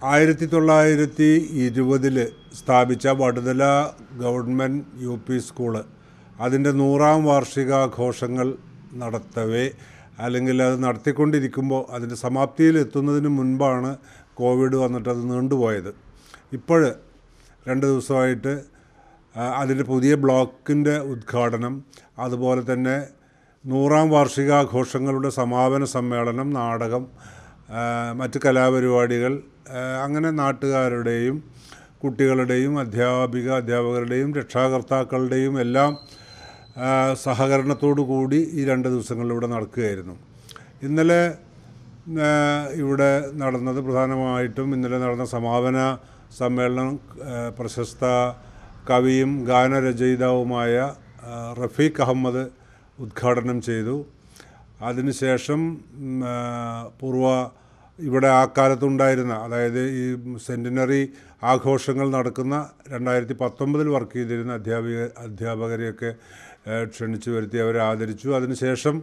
ആയിരത്തി തൊള്ളായിരത്തി ഇരുപതിൽ സ്ഥാപിച്ച Vaduthala government U P school അതിൻ്റെ നൂറാം വാർഷികാഘോഷങ്ങൾ നടത്തവേ അല്ലെങ്കിൽ അത് നടത്തിക്കൊണ്ടിരിക്കുമ്പോൾ അതിൻ്റെ സമാപ്തിയിൽ എത്തുന്നതിന് മുൻപാണ് കോവിഡ് വന്നിട്ട് അത് നീണ്ടുപോയത് ഇപ്പോൾ രണ്ട് ദിവസമായിട്ട് ആ, അതിൻ്റെ പുതിയ ബ്ലോക്കിൻ്റെ ഉദ്ഘാടനം അതുപോലെ തന്നെ നൂറാം വാർഷികാഘോഷങ്ങളുടെ സമാപന സമ്മേളനം നാടകം ആ, മറ്റ് കലാപരിപാടികൾ ആ, അങ്ങനെ നാട്ടുകാരുടെയും കുട്ടികളുടെയും അധ്യാപിക അധ്യാപകരുടെയും രക്ഷാകർത്താക്കളുടെയും എല്ലാം ആ, സഹകരണത്തോടു കൂടി ഈ രണ്ട് ദിവസങ്ങളിലൂടെ നടക്കുകയായിരുന്നു ഇന്നലെ ആ, ഇവിടെ നടന്നത് പ്രധാനമായിട്ടും ഇന്നലെ നടന്ന സമാപന സമ്മേളനം ആ, പ്രശസ്ത കവിയും ഗാനരചയിതാവുമായ ആ, റഫീഖ് അഹമ്മദ് ഉദ്ഘാടനം ചെയ്തു അതിനുശേഷം ഉം, ആ, പൂർവ ഇവിടെ ആ കാലത്തുണ്ടായിരുന്ന അതായത് ഈ സെൻറ്റിനറി ആഘോഷങ്ങൾ നടക്കുന്ന രണ്ടായിരത്തി പത്തൊമ്പതിൽ വർക്ക് ചെയ്തിരുന്ന അധ്യാപിക അധ്യാപകരെയൊക്കെ ആ, ക്ഷണിച്ചു വരുത്തി അവരെ ആദരിച്ചു അതിനുശേഷം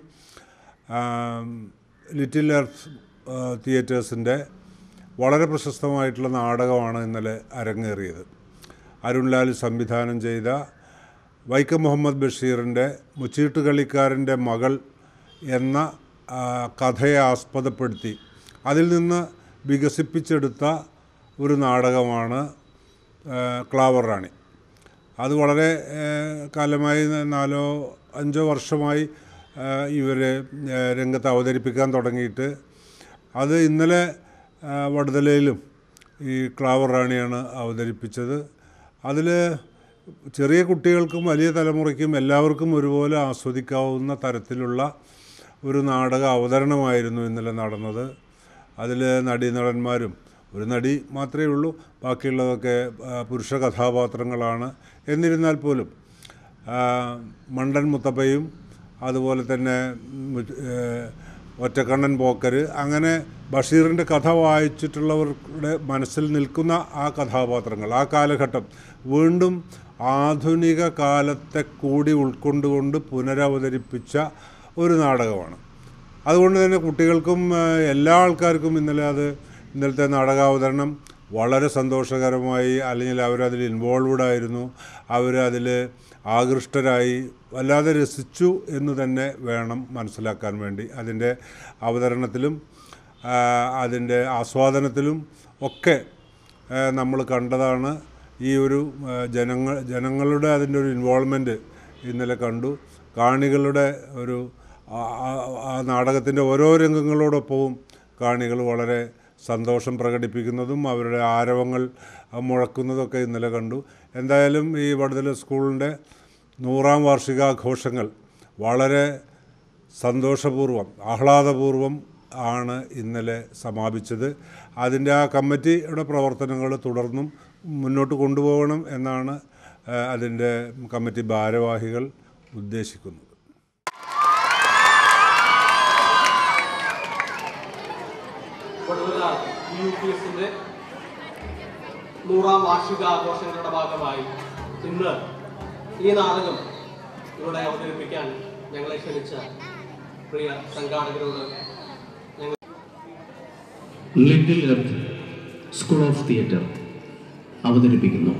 ആം, ലിറ്റിൽ എർത്ത് ആ, തിയേറ്റേഴ്സിൻ്റെ വളരെ പ്രശസ്തമായിട്ടുള്ള നാടകമാണ് ഇന്നലെ അരങ്ങേറിയത് അരുൺലാൽ സംവിധാനം ചെയ്ത വൈക്കം മുഹമ്മദ് ബഷീറിൻ്റെ മുച്ചീട്ട് കളിക്കാരൻ്റെ മകൾ എന്ന ആ, കഥയെ ആസ്പദപ്പെടുത്തി അതിൽ നിന്ന് വികസിപ്പിച്ചെടുത്ത ഒരു നാടകമാണ് ആ, ക്ലാവർ റാണി അത് വളരെ ഏഹ്, കാലമായി ന- നാലോ അഞ്ചോ വർഷമായി ഇവർ രംഗത്ത് അവതരിപ്പിക്കാൻ തുടങ്ങിയിട്ട് അത് ഇന്നലെ ആ, വടുതലയിലും ഈ ക്ലാവർ റാണിയാണ് അവതരിപ്പിച്ചത് അതിൽ ചെറിയ കുട്ടികൾക്കും വലിയ തലമുറയ്ക്കും എല്ലാവർക്കും ഒരുപോലെ ആസ്വദിക്കാവുന്ന തരത്തിലുള്ള ഒരു നാടക അവതരണമായിരുന്നു ഇന്നലെ നടന്നത് അതിൽ നടീനടന്മാരും ഒരു നടി മാത്രമേ ഉള്ളൂ ബാക്കിയുള്ളതൊക്കെ ആ, പുരുഷ കഥാപാത്രങ്ങളാണ് എന്നിരുന്നാൽ പോലും ആ, മണ്ടൻ മുത്തപ്പയും അതുപോലെ തന്നെ മു- ഏഹ്, ഒറ്റക്കണ്ണൻ പോക്കർ അങ്ങനെ ബഷീറിൻ്റെ കഥ വായിച്ചിട്ടുള്ളവരുടെ മനസ്സിൽ നിൽക്കുന്ന ആ കഥാപാത്രങ്ങൾ ആ കാലഘട്ടം വീണ്ടും ആധുനിക കാലത്തെ കൂടി ഉൾക്കൊണ്ടുകൊണ്ട് പുനരവതരിപ്പിച്ച ഒരു നാടകമാണ് അതുകൊണ്ട് തന്നെ കുട്ടികൾക്കും ആ, എല്ലാ ആൾക്കാർക്കും ഇന്നലെ അത് ഇന്നലത്തെ നാടകാവതരണം വളരെ സന്തോഷകരമായി അല്ലെങ്കിൽ അവരതിൽ ഇൻവോൾവ്ഡ് ആയിരുന്നു അവരതിൽ ആകൃഷ്ടരായി വല്ലാതെ രസിച്ചു എന്ന് തന്നെ വേണം മനസ്സിലാക്കാൻ വേണ്ടി അതിൻ്റെ അവതരണത്തിലും ആ, അതിൻ്റെ ആസ്വാദനത്തിലും ഒക്കെ നമ്മൾ കണ്ടതാണ് ഈ ഒരു ആ, ജനങ്ങൾ ജനങ്ങളുടെ അതിൻ്റെ ഒരു ഇൻവോൾവ്മെൻറ്റ് ഇന്നലെ കണ്ടു കാണികളുടെ ഒരു ആ- ആ- ആ നാടകത്തിൻ്റെ ഓരോ രംഗങ്ങളോടൊപ്പവും കാണികൾ വളരെ സന്തോഷം പ്രകടിപ്പിക്കുന്നതും അവരുടെ ആരവങ്ങൾ മുഴക്കുന്നതൊക്കെ ഇന്നലെ കണ്ടു എന്തായാലും ഈ വടുതല സ്കൂളിൻ്റെ നൂറാം വാർഷികാഘോഷങ്ങൾ വളരെ സന്തോഷപൂർവ്വം ആഹ്ലാദപൂർവ്വം ആണ് ഇന്നലെ സമാപിച്ചത് അതിൻ്റെ ആ കമ്മിറ്റിയുടെ പ്രവർത്തനങ്ങൾ തുടർന്നും മുന്നോട്ട് കൊണ്ടുപോകണം എന്നാണ് ആ, അതിൻ്റെ കമ്മിറ്റി ഭാരവാഹികൾ ഉദ്ദേശിക്കുന്നത് വടുതല യു പി എസിന്റെ നൂറാം വാർഷികാഘോഷങ്ങളുടെ ഭാഗമായി ഇന്ന് ഈ നാടകം ഇവിടെ അവതരിപ്പിക്കാൻ ഞങ്ങളെ ക്ഷണിച്ച പ്രിയ സംഘാടകരോട് ഞങ്ങൾ little earth school of theatre അവതരിപ്പിക്കുന്നു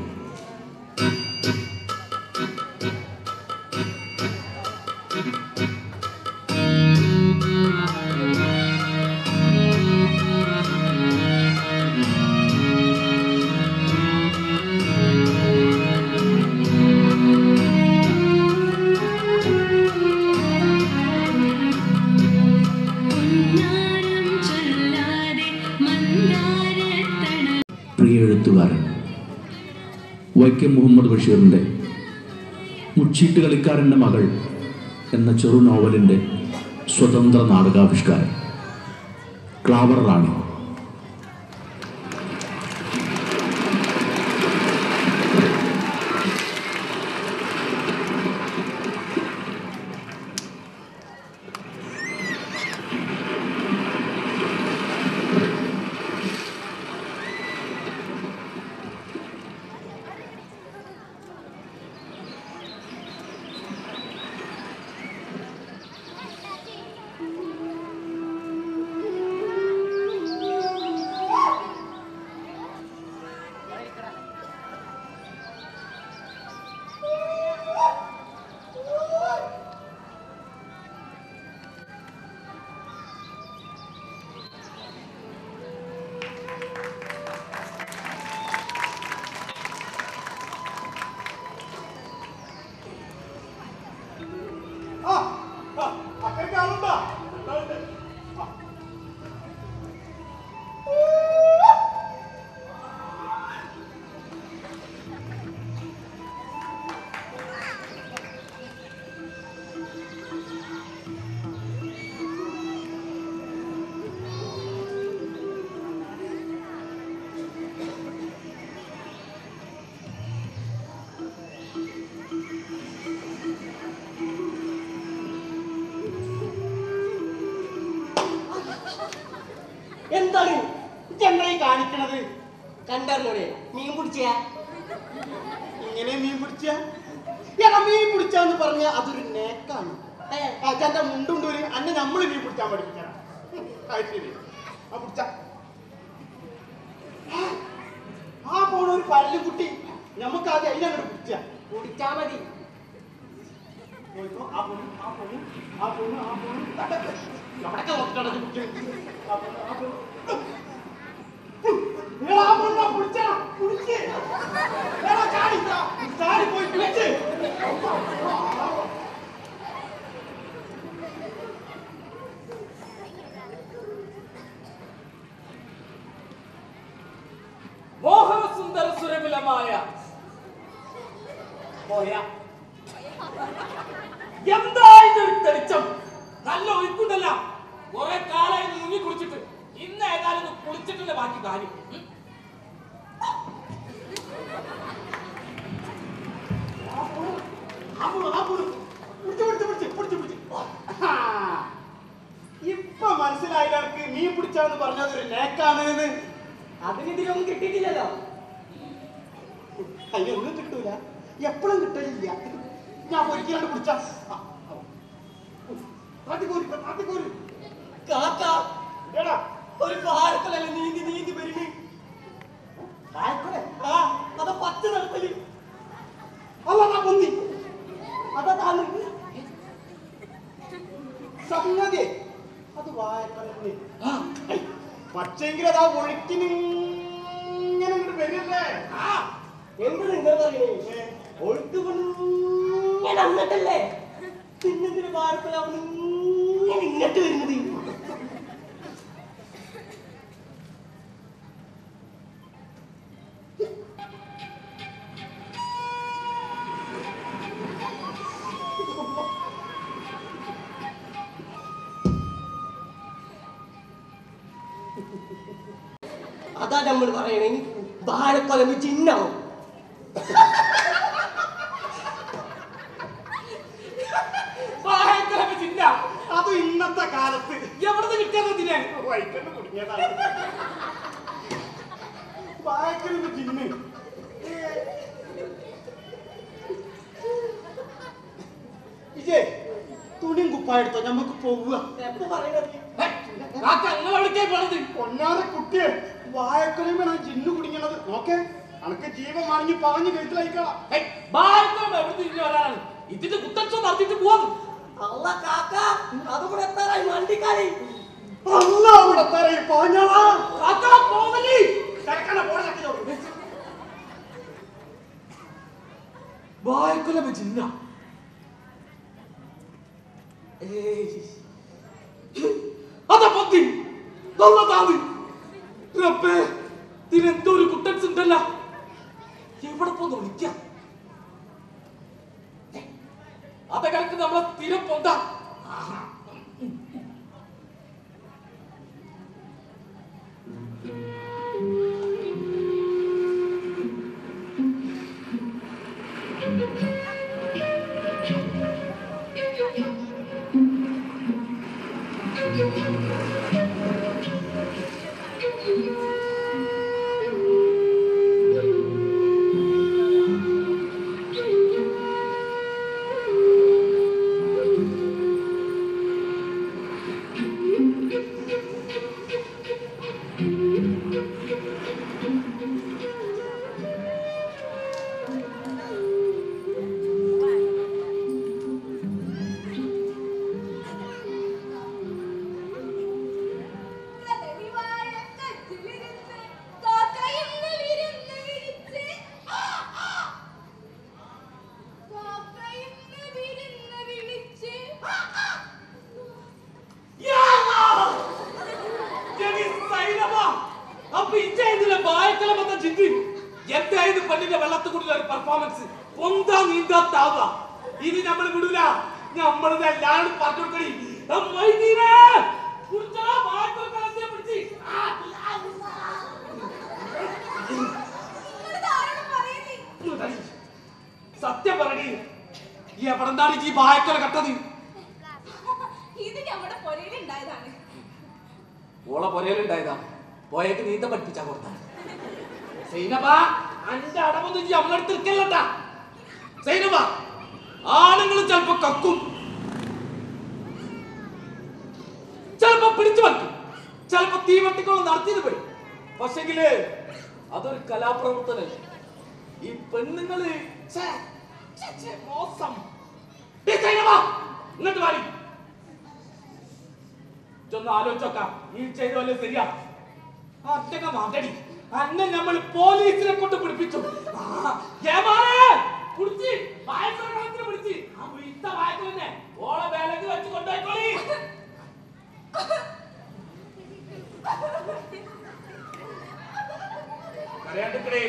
മന്ദാരം ചൊല്ലാതെ മന്ദാരത്തണ പ്രിയ എഴുത്തുകാരൻ വൈക്കം മുഹമ്മദ് ബഷീറിൻ്റെ മുച്ചീട്ട് കളിക്കാരൻ്റെ മകൾ എന്ന ചെറു നോവലിൻ്റെ സ്വതന്ത്ര നാടകാവിഷ്കാരം ക്ലാവർ റാണി ും എന്താണ് ചെന്നായി കാണിക്കണത് കണ്ടറിഞ്ഞൂടെ മീൻ പിടിച്ച ഇങ്ങനെ മീൻ പിടിച്ച എടാ മീൻ പിടിച്ചാന്ന് പറഞ്ഞ അതൊരു നേക്കാണ് അച്ഛൻ്റെ മുണ്ടുണ്ടൂര് അന്നെ നമ്മൾ മീൻ പിടിച്ചാൻ പഠിപ്പിക്കണം അത് ശരി ആ പിടിച്ച ആ പോണ ഒരു പല്ലുകുട്ടി നമുക്ക് ആദ്യം അതിനങ്ങോട്ട് പിടിച്ച പിടിച്ചാ മതി നോക്കൂ, ആ പൊണ്ണു, ആ പൊണ്ണു, ആ പൊണ്ണു, ആ പൊണ്ണു. തട്ടക്ക്. എവിടൊക്കെ നോക്കിയിട്ടാണ് ഇത് പിടിച്ചത്? ആ പൊണ്ണു, ആ പൊണ്ണു. എടാ, ആ പൊണ്ണെ പിടിച്ചെടാ, പിടിച്ച്. എടാ, ചാടി, ചാടി പോയി പിടിച്ച്. മോഹനസുന്ദര സുരവിലമായ പോയ എന്തായിട്ടൊരു തെളിച്ചം നല്ല ഒഴുക്കുണ്ടല്ല കുറെ കാലായി മുങ്ങി കുളിച്ചിട്ട് ഇന്ന് ഏതായാലും ഒന്ന് കുളിച്ചിട്ടില്ല ബാക്കി കാര്യം ഉം. ആ പൊണ്ണു, ആ പൊണ്ണു. പിടിച്ച്, പിടിച്ച്, പിടിച്ച്, പിടിച്ച്, പിടിച്ച്. ആ. ഇപ്പൊ മനസ്സിലായില്ല എനിക്ക് മീൻ പിടിച്ചാന്ന് പറഞ്ഞത് ഒരു നേക്കാണ് എന്ന് അതിനിതിലൊന്നും കിട്ടിയിട്ടില്ലല്ലോ അയ്യോ ഒന്നും കിട്ടൂല എപ്പോഴും കിട്ടലില്ല ഞാൻ ഒരിക്കലും പിടിച്ച കാക്ക എടാ ഒരു പാഴക്കലല്ല നീന്തി നീന്തി വരുന്നു പാഴക്കല ആ അതാ പച്ച നടത്തല് അല്ല പൊന്നി അതാ താന്ന് സംഗതി അത് വായക്കലല്ലേ പക്ഷെങ്കിൽ അതാ ഒഴുക്കിന് ഇങ്ങനെ ഇങ്ങോട്ട് വരില്ലേ ആ, എന്ത് നിങ്ങൾ പറയണേ ഒഴുക്ക് ഇങ്ങനെ അങ്ങട്ടല്ലേ പിന്നെന്തിന് വാഴക്കലാവുന്ന ഇങ്ങനെ ഇങ്ങോട്ട് വരുന്നത് അതാ നമ്മൾ പറയണേ വാഴക്കൊലമ്പ് ചിഹ്നാവും വാഴക്കുലമ്പ് ചിന്ന അത് ഇന്നത്തെ കാലത്ത് എവിടുന്ന് കിട്ടിയത് ഇതിനെ വൈക്കണ്ട് കുടുങ്ങിയതാണ് വാഴക്കൊലമ്പ് ചിഹ്ന് ഇജേ തുണിയും കുപ്പായെടുത്തോ നമുക്ക് പോവുക എപ്പോ പറയണത് കാക്ക നിങ്ങൾ എവിടേക്കാ പോണത് പൊന്നാറെ കുട്ടിയെ വാഴക്കൊലമ്പാണ് ജിന്നു കുടുങ്ങണത് നോക്കേ അനക്ക് ജീവൻ വാങ്ങി പറഞ്ഞു കഴുത്തിലയക്കാം ഹേയ്, വാഴക്കുലമ്പ് എവിടുന്ന് തിരിഞ്ഞു വരാനാണ് ഇതിന്റെ കുത്തച്ചോ നടത്തിയിട്ട് പോവാന്ന് അല്ല കാക്ക അതുകൂടെ എത്താറായി വണ്ടിക്കാരി അല്ല അവിടെ തറയി പാഞ്ഞാളാ കാക്ക പോകലേ കിടക്കണ പോടെ ചക്കിലോട്ട് വാഴക്കുലമ്പ് ചിന്ന അതാ പൊത്തി നല്ലതാണ് റബ്ബേ ഇതിനെന്തോ ഒരു കുട്ടൻസ് ഉണ്ടല്ല എവിടെ പോന്ന് വിളിക്കാം അതെ കണക്ക് നമ്മളെ സ്ഥിരം പൊന്ത യാ അല്ലാഹ്! ജനി സൈനമാ! അപ്പൊ ഇജ്ജായിരുന്നില്ലേ വാഴക്കുലമ്പത്തെ ജിന്ന്? എന്തായിരുന്നു പെണ്ണിന്റെ വെള്ളത്തുകൂടിയുള്ള ഒരു പെർഫോമൻസ് പൊന്താ നീന്താ താവ ഇനി നമ്മൾ വിടൂല നമ്മളിത് എല്ലാവരും പറഞ്ഞു കൊടുക്കണി ആ മൊയ്തീനെ! പിടിച്ചോടാ, വാഴക്കുലക്കലത്തെ പിടിച്ച്. ആ, ആ, ആ. സത്യം പറയണി എവിടെന്താണ് ഈ വാഴക്കുല കട്ടത് ഇത് നമ്മുടെ പൊരയിൽ ഉണ്ടായതാണ് ഓളെ പൊരയിലുണ്ടായതാ പോയേക്ക് നീന്ത പഠിപ്പിച്ചാ കൊടുത്ത സൈനബ അന്റെ അടവൊന്നും ഇജ്ജ് നമ്മളടുത്ത് നിൽക്കല്ലട്ടാ സൈനബ ആണുങ്ങൾ ചിലപ്പോ കക്കും ചിലപ്പോ പിടിച്ചു വെക്കും ചിലപ്പോ തീവട്ടിക്കോളം നടത്തിയത് പോയി പക്ഷെങ്കില് അതൊരു കലാപ്രവർത്തനല്ലേ ഈ പെണ്ണുങ്ങള് ഛേ, ഛേ, ഛേ, മോശം ദേ സൈനബ, ഇങ്ങോട്ട് വാടി ഇതൊന്ന് ആലോചിച്ചോക്കാം ഈ ചെയ്ത വല്ല ശരിയാ അതൊക്കെ മാറ്റടി അന്നെ നമ്മൾ പോലീസിനെ കൊണ്ട് പിടിപ്പിച്ചു ആ, ഏമാനെ, പിടിച്ച്, വായക്കോളത്തിന് പിടിച്ച്. ആ വിത്ത വായക്കോലിനെ ഓളെ വേലക്ക് വെച്ച് കൊണ്ടുപോയിക്കോളി കരയാണ്ടിക്കടി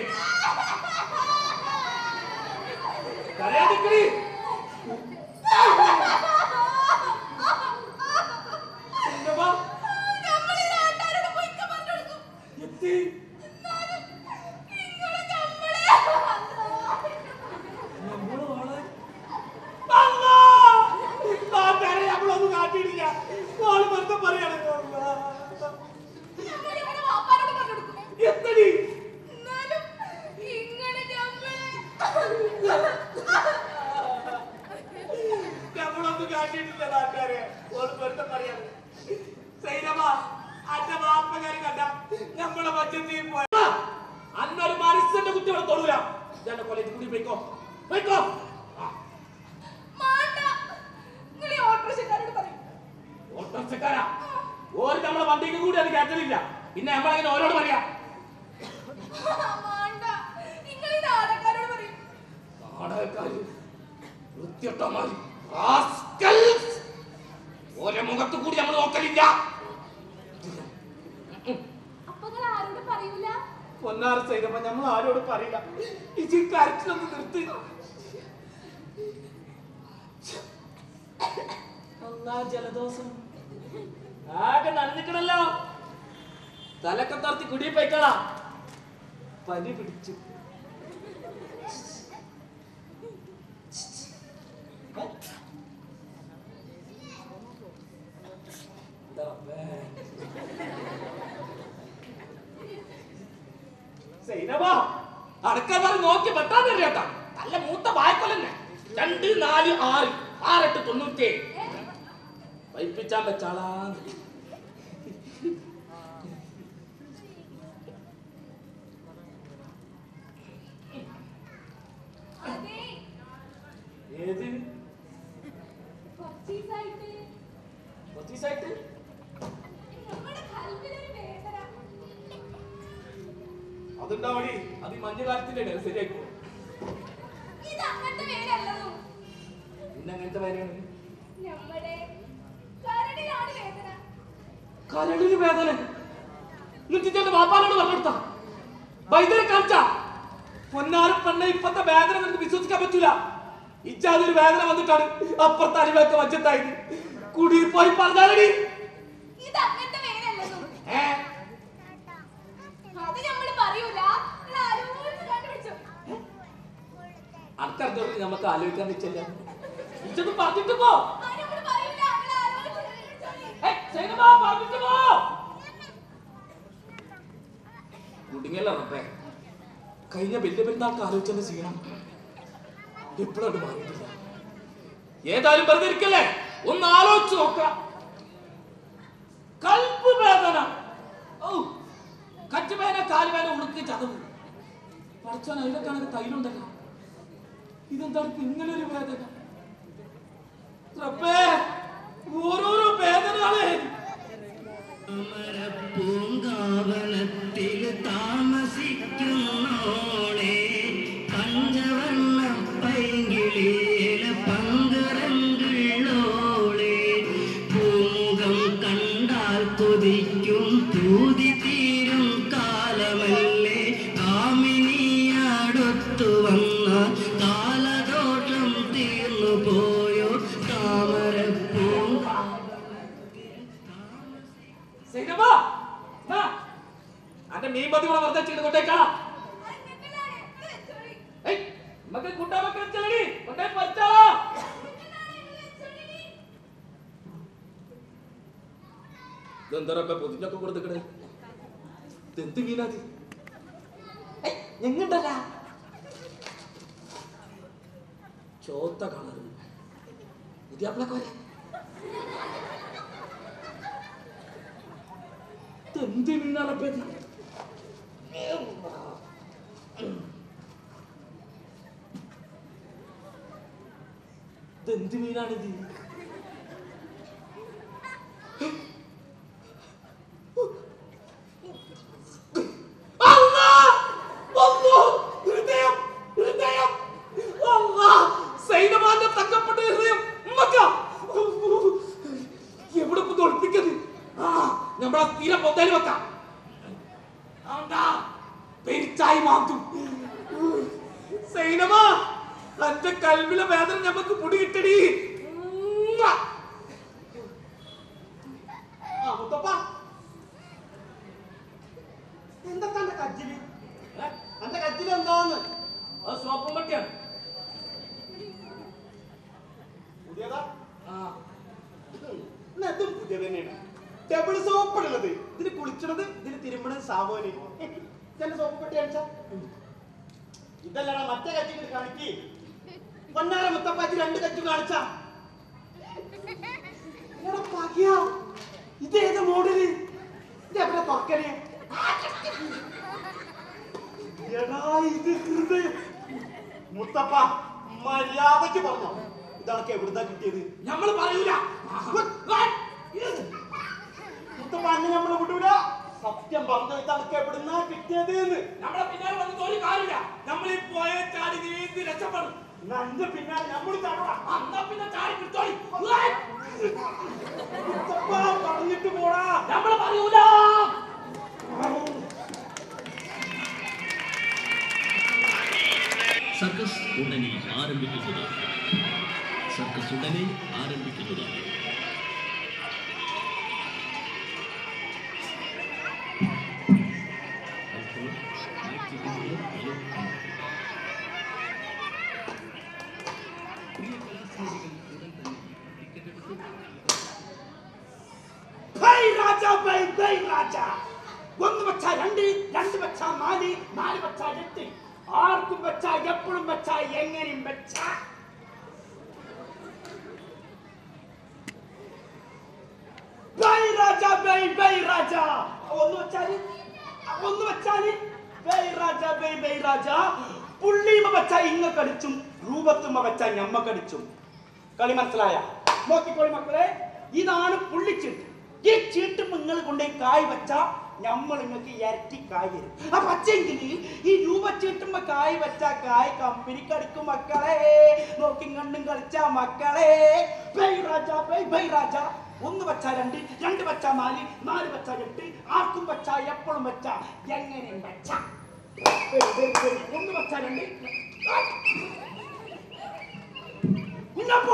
കരയാണ്ടിക്കടി സൈനബ, എത്തി നമ്മള് ഓളെ അല്ലാ! നാട്ടുകാരെ നമ്മളൊന്നും കാട്ടിയിട്ടില്ല ഓള് വെറുതെ പറയാണ് അല്ലാ. എത്തടി നമ്മളൊന്നും കാട്ടിയിട്ടില്ല നാട്ടുകാരെ ഓള് വെറുതെ പറയാണ് സൈനമ അന്റെ വാപ്പകാരി കണ്ട നമ്മളെ മച്ചത്തിൽ പോയ അന്നൊരു മനുഷ്യന്റെ കുട്ടി ഇവിടെ തൊടൂല ഇതെന്നെ കൊലയിട്ട് കൂടി പോയിക്കോ പോയിക്കോ ആ, ഓട്ടോറിക്ഷക്കാരാ ഓര് നമ്മളെ വണ്ടിക്ക് കൂടി അത് കേട്ടലില്ല പിന്നെ നമ്മളങ്ങനെ ഓരോട് പറയാ നാടകക്കാര് വൃത്തിയൊട്ടമാര് rascals. ഓരോ മുഖത്ത് കൂടി നമ്മൾ നോക്കലില്ല പൊന്നാറ് ചെയ്തപ്പോ നമ്മൾ ആരോട് പറയില്ല ഇജി കരച്ചിലൊന്ന് നിർത്തി അല്ലാ ജലദോഷം ആകെ നനഞ്ഞിക്കണല്ലോ തലക്കെ തർത്തി കുടി പോയിക്കളാ പനി പിടിച്ചു എന്താ റബ്ബേ? സൈനബാ, അടക്കാൻ പറഞ്ഞ് നോക്കി വെട്ടാൻ തരികേട്ടാ നല്ല മൂത്ത വായ്ക്കൊല്ലന്നെ രണ്ട് നാല് ആറ് ആറെട്ട് തൊണ്ണൂറ്റി വൈപ്പിച്ചാൻ വെച്ചാളാന്ന് ഏത് കൊച്ചീസായിട്ട് അതുണ്ടാവടി അത് ഈ മഞ്ഞ കാലത്തിന്റെ ഇടയിൽ ശരിയായിക്കോ പിന്നെ അങ്ങനത്തെ കാര്യമാണ് കരളിന് വേദന എന്നിട്ട് വാപ്പാനോട് പറഞ്ഞെടുത്ത വൈദ്യരെ കാണിച്ച പൊന്നാറ് പെണ്ണ ഇപ്പത്തെ വേദന നിനക്ക് വിശ്വസിക്കാൻ പറ്റൂല ഇച്ചാതൊരു വേദന വന്നിട്ടാണ് അപ്പുറത്തെ അടിവൊക്കെ വച്ചത്തായത് കുടിയിൽ പോയി പറഞ്ഞാലടി ഏ അത് നമ്മള് പറയൂല നിങ്ങൾ ആലോചിച്ച് കണ്ടുപിടിച്ചു അക്കറിഞ്ഞോട്ട് നമുക്ക് ആലോചിക്കാൻ വെച്ചല്ല ഇച്ചൊന്നും പറഞ്ഞിട്ട് പോ ആ നമ്മള് പറയൂല നിങ്ങൾ ആലോചിച്ച് കണ്ടുപിടിച്ചോളി. ഏയ്, സൈനബ, പറഞ്ഞിട്ട് പോ കുടുങ്ങിയല്ല റബ്ബേ കഴിഞ്ഞ വലിയ പെരുന്നാൾക്ക് ആലോചിച്ചെന്ന് ചെയ്യണം ഇപ്പോഴത് മാറിയിട്ടില്ല ഏതായാലും വെറുതെ ഇരിക്കല്ലേ ഒന്ന് ആലോചിച്ച് നോക്കാം കൽപ്പ് വേദന ഓ കച്ചുവേന കാലുവേന ഉളുക്കി ചതവ് പഠിച്ചാൽ അതിന്റെ കണക്ക് തൈലുണ്ടല്ലോ ഇതെന്താണ് ഇപ്പൊ ഇങ്ങനെ ഒരു വേദന റബ്ബേ ഓരോരോ വേദനകളെ പൂങ്കാവനത്തിൽ താമസിക്കുന്നോളെ പഞ്ചവർണ്ണ പൈങ്കിളിയില പങ്കരങ്കുള്ളോളെ പൂമുഖം കണ്ടാൽ കൊതിക്കും പൂതി തീരും കാലമല്ലേ കാമിനിയടുത്തു വന്ന കാലദോഷം തീർന്നു പോയോ താമരപ്പൂ സൈനബ നാ അന്റെ മീൻ മതി കൂടെ വെറുതെ ചെയ്ത് കൊണ്ടേക്കാ അത് നിങ്ങളാണ്. ഇത് വെച്ചോളി. ഏയ് നമുക്ക് കൂട്ടാമൊക്കെ വെച്ചടി കൊണ്ടേ പറ്റാ നിങ്ങളാണ്. ഇത് വെച്ചോളി. ഇതെന്താ റബ്ബേ പൊതിഞ്ഞൊക്കെ കൊടുത്തിക്കണേ ഇതെന്ത് മീനാത് എങ്ങണ്ടല്ല ചോത്ത കളറ് പുതിയാപ്പിളൊക്കെ വരാ ഇതെന്ത് മീനാണ് റബ്ബേ ഇത്? ഇതെന്ത് മീനാണിത് അല്ലാ! അല്ലാ! ഹൃദയം! ഹൃദയം! അല്ലാ! സൈനമാന്റെ തക്കപ്പെട്ട ഹൃദയം ഉമ്മക്ക! എവിടെ കൊണ്ട് ഒളിപ്പിക്കത് ആ നമ്മളെ തീരെ പൊന്തയിൽ വെക്കാം ആണ്ടാ, പെരിച്ചായി മാത്തും സൈനമ എന്റെ കൽവിലെ വേദന ഞമ്മക്ക് പൊടി കിട്ടടി ഉമ്മ. ആ മുത്തപ്പ എന്താ തന്റെ കജ്ജില് ഏ? അന്റെ കജ്ജില് എന്താന്ന് അത് സോപ്പും പട്ടിയാണ് പുതിയതാ ആ എന്നാ ഇതും പുതിയ തന്നെയാണ് ടേബിൾ സോപ്പ് ഉള്ളത് ഇതിന് കുളിച്ചണത് ഇതിന് തിരുമ്പണത് സാബോന് ഇതന്നെ സോപ്പ് പെട്ടി കാണിച്ച ഇതല്ലടാ മറ്റേ കജ്ജിൽ കാണിക്ക് പൊന്നാര മുത്തപ്പാച്ചി രണ്ട് കജ്ജു കാണിച്ച ഇതേത് മോഡല് ഇത് എവിടെ തുറക്കല് എടാ ഇത് ഹൃദയം മുത്തപ്പ മര്യാദക്ക് പറഞ്ഞോ ഇതൊക്കെ എവിടുന്നാ കിട്ടിയത് ഞമ്മള് പറയൂല മുത്തപ്പ അന്നെ നമ്മളെ വിടൂല സത്യം പറഞ്ഞോ ഇതൊക്കെ എവിടുന്നാ കിട്ടിയത് എന്ന് നമ്മളെ പിന്നാലെ വന്നിട്ട് ഒരു കാര്യമില്ല നമ്മൾ ഈ പോയ ചാടി നീന്തി രക്ഷപ്പെടും നന്റെ പിന്നാലെ നമ്മൾ ചാടാ അന്നാ പിന്നെ ചാടി പിടിച്ചോളി മുത്തപ്പ പറഞ്ഞിട്ട് പോടാ നമ്മള് പറയൂല സർക്കസ് ഉടനെ ആരംഭിക്കുന്നതാണ് സർക്കസ് ഉടനെ ആരംഭിക്കുന്നതാണ് അപ്പോൾ മൈക്ക് കിട്ടുന്നത് ഹലോ ആണ്. പ്രിയ കലാസ്നേഹികൾ ഉടൻ തന്നെ ടിക്കറ്റ് എടുത്ത് ഭൈ രാജ ഭൈ ഭൈ രാജ ഒന്ന് വെച്ച രണ്ട് രണ്ട് വെച്ച നാല് നാല് വെച്ച എട്ട് ആർക്കും വെച്ച എപ്പോഴും വെച്ച എങ്ങനെയും വെച്ച ഭൈ രാജ ഭൈ ഭൈ രാജ ഒന്ന് വെച്ചാല് ഒന്ന് വെച്ചാല് ഭൈ രാജ ഭൈ ഭൈ രാജ പുള്ളിമ വെച്ച ഇങ്ങ കടിച്ചും രൂപത്തുമ്മ വെച്ച ഞമ്മ കടിച്ചും കളി മനസ്സിലായ നോക്കിക്കോളി മക്കളെ ഇതാണ് പുള്ളിച്ചീട്ട് ഈ ചീട്ട് നിങ്ങൾ കൊണ്ടുപോയി കായ് വെച്ച നമ്മൾ നിങ്ങൾക്ക് ഇരട്ടി കായ് തരും ആ പച്ചെങ്കിൽ ഈ രൂപ ചീട്ടുമ്പോ കായ് വെച്ച കായ് കമ്പനിക്ക് അടിക്കും മക്കളെ നോക്കി കണ്ടും കളിച്ച മക്കളെ ബൈ രാജ ബൈ ബൈ രാജ ഒന്ന് വെച്ച രണ്ട് രണ്ട് വെച്ച നാല് നാല് വെച്ച എട്ട് ആർക്കും വെച്ച എപ്പോഴും വെച്ച എങ്ങനെയും വെച്ച ബൈ, ബൈ, ബൈ. ഒന്ന് വെച്ച രണ്ട് കുഞ്ഞപ്പോ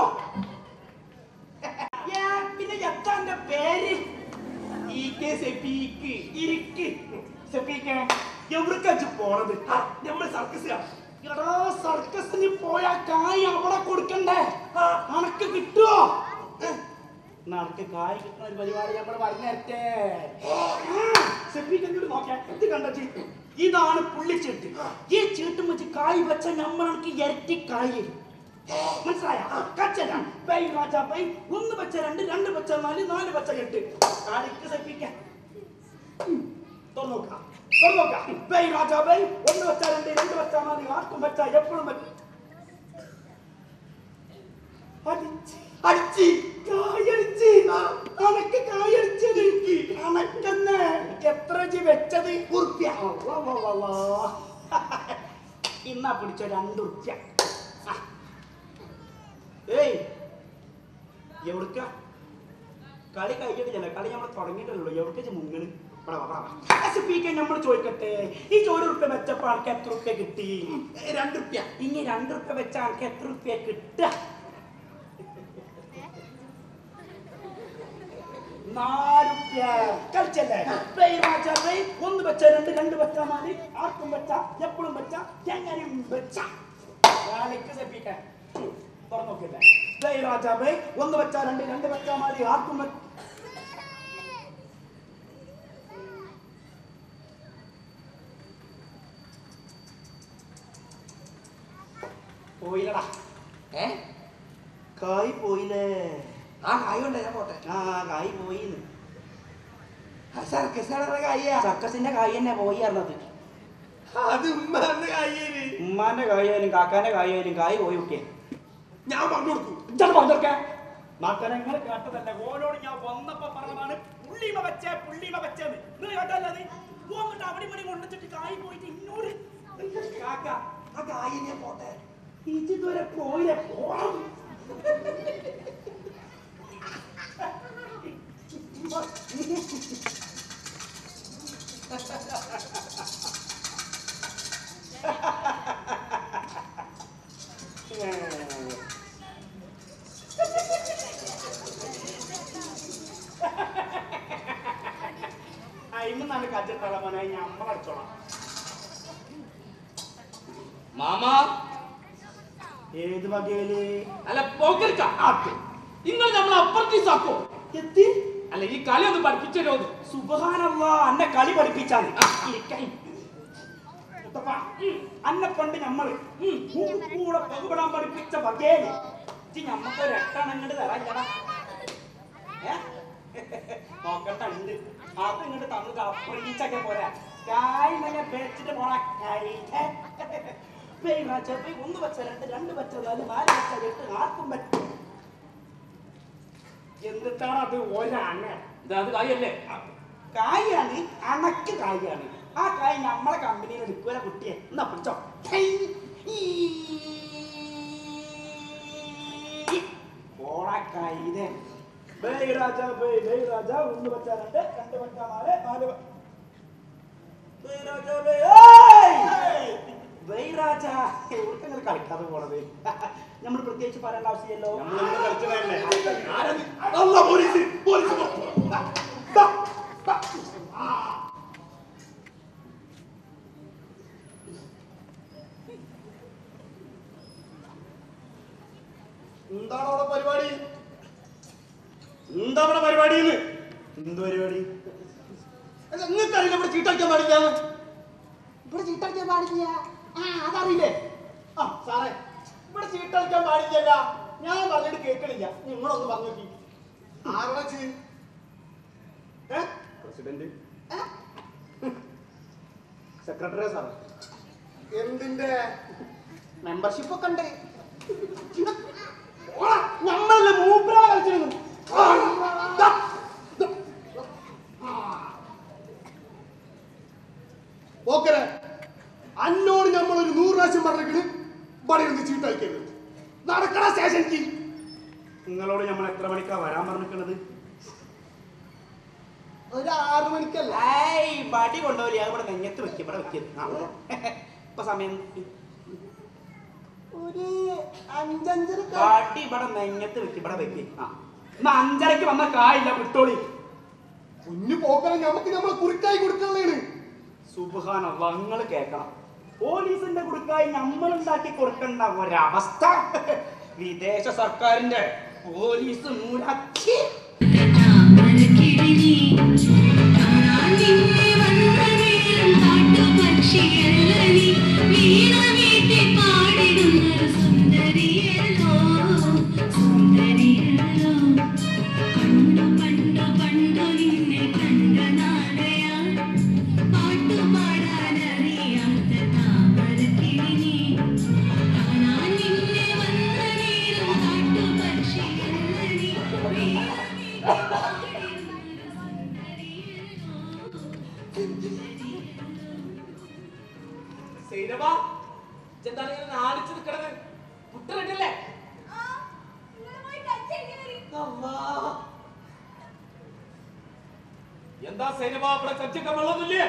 ഏ, പിന്നെ എത്താന്റെ പേര് ഈക്കെ സെപ്പീക്ക് ഇരിക്ക് സെപ്പീക്ക് എവിടേക്കാച്ചു പോണത് നമ്മൾ സർക്കസിലാണ് എടാ സർക്കസിന് പോയാ കായ് അവിടെ കൊടുക്കണ്ടേ അനക്ക് കിട്ടുവോ നടക്ക് കായ് കിട്ടുന്ന ഒരു പരിപാടി നമ്മൾ പറഞ്ഞേ സെപ്പീക്ക് എന്നോട് നോക്കിയാ ഇത് കണ്ടോ ചീ? ഇതാണ് പുള്ളിച്ചീട്ട് ഈ ചീട്ടും വെച്ച് കായ് വെച്ച നമ്മൾ എനിക്ക് ഇരട്ടി കായ് തരും മനസ്സിലായ കച്ചല ബൈ രാജാ ബൈ ഒന്ന് വെച്ച രണ്ട് രണ്ട് വെച്ച നാല് നാല് വെച്ച എട്ട് കാണിക്ക് സഹിപ്പിക്കാൻ തുറന്നോക്കാം തുറന്നോക്കാം ബൈ രാജാ ബൈ ഒന്ന് വെച്ച രണ്ട് രണ്ട് വെച്ച നാല് ആർക്കും വെച്ച എപ്പോഴും വെച്ച അടിച്ച് അടിച്ച് കായടിച്ച് അനക്ക് കായടിച്ചത് അനക്കെന്നെ എത്ര ജി വെച്ചത് ഉറുപ്പ്യ വാ, വാ, വാ, വാ. ഇന്നാ പിടിച്ച രണ്ട് ഉറുപ്പ്യ ആ. ഏയ് എവിടുക്ക കളി കഴിഞ്ഞിട്ടില്ല കളി നമ്മൾ തുടങ്ങിയിട്ടല്ലോ എവിടേക്ക് മുങ്ങണ് നമ്മൾ ചോദിക്കട്ടെ ഈ ഒരു റുപ്യ വെച്ചപ്പോ ആൾക്ക് എത്ര റുപ്യ കിട്ടി രണ്ട് റുപ്യ ഇനി രണ്ട് റുപ്യ വെച്ച ആൾക്ക് എത്ര റുപ്യ കിട്ടുക നാലുപ്യ കളിച്ചല്ലേ ബൈ രാജ ബൈ ഒന്ന് വെച്ച രണ്ട് രണ്ട് വെച്ച നാല് ആർക്കും വെച്ച എപ്പോഴും വെച്ച എങ്ങനെയും വെച്ച കളിക്ക് സെപ്പിക്കാൻ തുറന്നു നോക്കില്ലേ ബൈ രാജ ബൈ ഒന്ന് വെച്ച രണ്ട് രണ്ട് വെച്ച നാല് ആർക്കും വെച്ച പോയില്ലടാ ഏ കായ് പോയില്ലേ ആ കായ് കൊണ്ട് ഞാൻ പോട്ടെ ആ കായ് പോയിന്ന് ആ സർക്കസാണ് കായ സർക്കസിന്റെ കായ് തന്നെ പോയി അറിഞ്ഞത് അത് ഉമ്മാന്റെ കായ്യേന് ഉമ്മാന്റെ കായായാലും കാക്കാന്റെ കായായാലും കായ് പോയി വിട്ടേ ഞാൻ പറഞ്ഞു കൊടുക്കും ഇജ്ജാണ് പറഞ്ഞൊക്കെ നാട്ടനങ്ങൾ കേട്ടതല്ല ഓനോട് ഞാൻ വന്നപ്പോ പറഞ്ഞതാണ് പുള്ളിമ വെച്ചേ പുള്ളിമ വെച്ചേന്ന് നിങ്ങൾ കേട്ടല്ലേ അത് പോന്നിട്ട് അവിടെ ഇവിടെ കൊണ്ടുവച്ചിട്ട് കായ് പോയിട്ട് ഇന്നോട് കാക്ക ആ കായ് ഞാൻ പോട്ടെ ഇതുവരെ പോയില്ലേ പോണം അയിമെന്നാണ് കജ്ജത്തള മോനെ ഞമ്മ അടിച്ചോളാം മാമാ ഏത് വകയില് അല്ല പോക്കരിക്ക നിങ്ങൾ നമ്മൾ അപ്രത്യസാക്കോ എത്തി അല്ല ഈ കളി ഒന്ന് പഠിപ്പിച്ചോ സുബഹാനല്ല അന്നെ കളി പഠിപ്പിച്ചാണ് അന്നെ കൊണ്ട് ഞമ്മള് ഉം, കൂടെ പകുപെടാൻ പഠിപ്പിച്ച വകേല് ഇജ്ജ് ഞമ്മക്ക് ഒരു എട്ടെണ്ണം ഇങ്ങോട്ട് തരാ നോക്കട്ടെ ഉണ്ട് അത് ഇങ്ങോട്ട് തന്നത് അപ്രീച്ചൊക്കെ പോരാ കായ് നല്ല വെച്ചിട്ട് പോണ കായ് പേയ് വെച്ച പേയ് ഒന്ന് വെച്ച രണ്ട് രണ്ട് വെച്ച നാല് നാല് വെച്ച എട്ട് ആർക്കും പറ്റും എന്നിട്ടാണ് അത് ഒരണ അത് കായല്ലേ കായാണ് അണക്ക് കായാണ് ആ കായ് നമ്മളെ കമ്പനിയിൽ എടുക്കുവരെ കുട്ടിയെ എന്നാ പിടിച്ചോ ഹൈ. ഈ. ഓണക്കായ് ഇതേ ബേയ് രാജ ബേയ് ബേയ് രാജ ഒന്ന് വെച്ച രണ്ട് രണ്ട് വെച്ച നാല് നാല് വെ- ബേയ് രാജ ബേയ് ഏയ്! ബേയ് രാജ എവിടെ നിങ്ങൾ കളിക്കാതെ പോണത് നമ്മൾ പ്രത്യേകിച്ച് പറയേണ്ട ആവശ്യമില്ലല്ലോ അല്ല പോലീസ് പോലീസ് ദാ, ദാ, ദാ. എന്താണ് അവിടെ പരിപാടി എന്താ ഇവിടെ പരിപാടി എന്ത് പരിപാടി നിങ്ങൾക്കറിയില്ല ഇവിടെ ചീട്ടടിക്കാൻ പാടില്ല ഇവിടെ ചീട്ടടിക്കാൻ പാടില്ല ആ അതറിയില്ലേ ആ സാറേ ഇവിടെ ചീട്ടടിക്കാൻ പാടില്ല ഞാൻ പറഞ്ഞിട്ട് കേൾക്കണില്ല നിങ്ങളൊന്ന് പറഞ്ഞു നോക്കി ആരുടെ ചീ ഏ? പ്രസിഡന്റ് സെക്രട്ടറിയാ സാറേ എന്തിന്റെ മെമ്പർഷിപ്പ് ഒക്കെ ഉണ്ട് ഓടാ, നമ്മളല്ലേ മൂപ്പരാ കളിച്ചിരുന്നു ദാ, ദാ. ഓക്കരെ അന്നോട് നമ്മൾ ഒരു നൂറ് പ്രാവശ്യം പറഞ്ഞിട്ട് ഇവിടെ ഇരുന്ന് ചീട്ടടിക്കരുത് നടക്കണ സ്റ്റേഷനിക്ക് നിങ്ങളോട് നമ്മൾ എത്ര മണിക്കാ വരാൻ പറഞ്ഞിരിക്കണത് ഒരു ആറ് മണിക്കല്ല ഏയ് വടി കൊണ്ടുപോയി അത് ഇവിടെ നെഞ്ഞത്ത് വെക്കും ഇവിടെ വെക്കും ഇപ്പൊ സമയം ഒരു അഞ്ചഞ്ചര വടി ഇവിടെ നെഞ്ഞത്ത് വെക്കും ഇവിടെ വെക്കും ആ എന്നാ അഞ്ചരക്ക് വന്ന കായില്ല വിട്ടോളി കുഞ്ഞു പോക്കറെ നമുക്ക് നമ്മളെ കുറിക്കായി കൊടുക്കാനുള്ളതാണ് സുബാന നിങ്ങൾ കേൾക്കണം പോലീസിന്റെ കുടുക്കായി നമ്മൾ ഉണ്ടാക്കി കൊടുക്കേണ്ട ഒരവസ്ഥ വിദേശ സർക്കാരിന്റെ പോലീസ് മൂലച്ചി താമരക്കിളിനീ കാണാൻ നിന്നെ വന്ന നേരം കാട്ടുപക്ഷിയല്ല നീ വീണ വീട്ടിൽ പാടിടുന്നൊരു സുന്ദരിയല്ലോ സുന്ദരിയല്ലോ പണ്ടു പണ്ടു പണ്ടു നിന്നെ കണ്ട നാളെയാ പാട്ടുപാടാനറിയാത്ത താമരക്കിളിനീ കാണാൻ നിന്നെ വന്ന നേരം കാട്ടുപക്ഷിയല്ല നീ വീണ വീട്ടിൽ സൈനബ എന്താണ് ഇങ്ങനെ നാണിച്ചു നിൽക്കണത് കുട്ടറല്ലേ ആ, നിങ്ങള് പോയി കച്ചടിക്ക് വരി. എന്താ സൈനബ ഇവിടെ കച്ചക്ക വെള്ളമൊന്നുമില്ലേ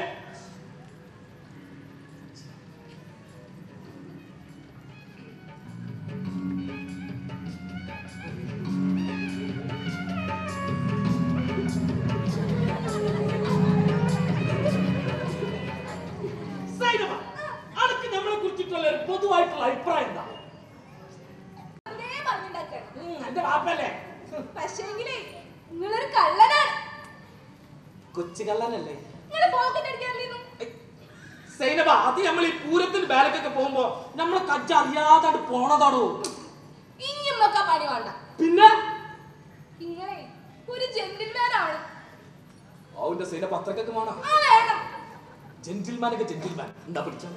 സൈനബ അനക്ക് നമ്മളെ കുറിച്ചിട്ടുള്ള ഒരു പൊതുവായിട്ടുള്ള അഭിപ്രായം എന്താ വെറുതെ പറഞ്ഞുണ്ടാക്കാണ്. ഉം, എന്റെ വാപ്പല്ലേ പക്ഷേങ്കിലേ നിങ്ങളൊരു കള്ളനാണ് കൊച്ചു കള്ളനല്ലേ നിങ്ങള് പോക്കറ്റ് അടിക്കാറില്ലെന്നു സൈനബ അത് നമ്മൾ ഈ പൂരത്തിന് ബാലക്കൊക്കെ പോകുമ്പോ നമ്മളെ കജ്ജ അറിയാതെ പോണതാടോ ഇനിയുമൊക്കെ പണി വേണ്ട പിന്നെ ഇങ്ങളെ ഒരു ജെന്റിൽമാൻ ആണ് അവന്റെ സൈന പത്രക്കൊക്കെ വേണം ആ വേണം ജെന്റിൽമാനൊക്കെ ജെന്റിൽമാൻ എന്താ പിടിച്ച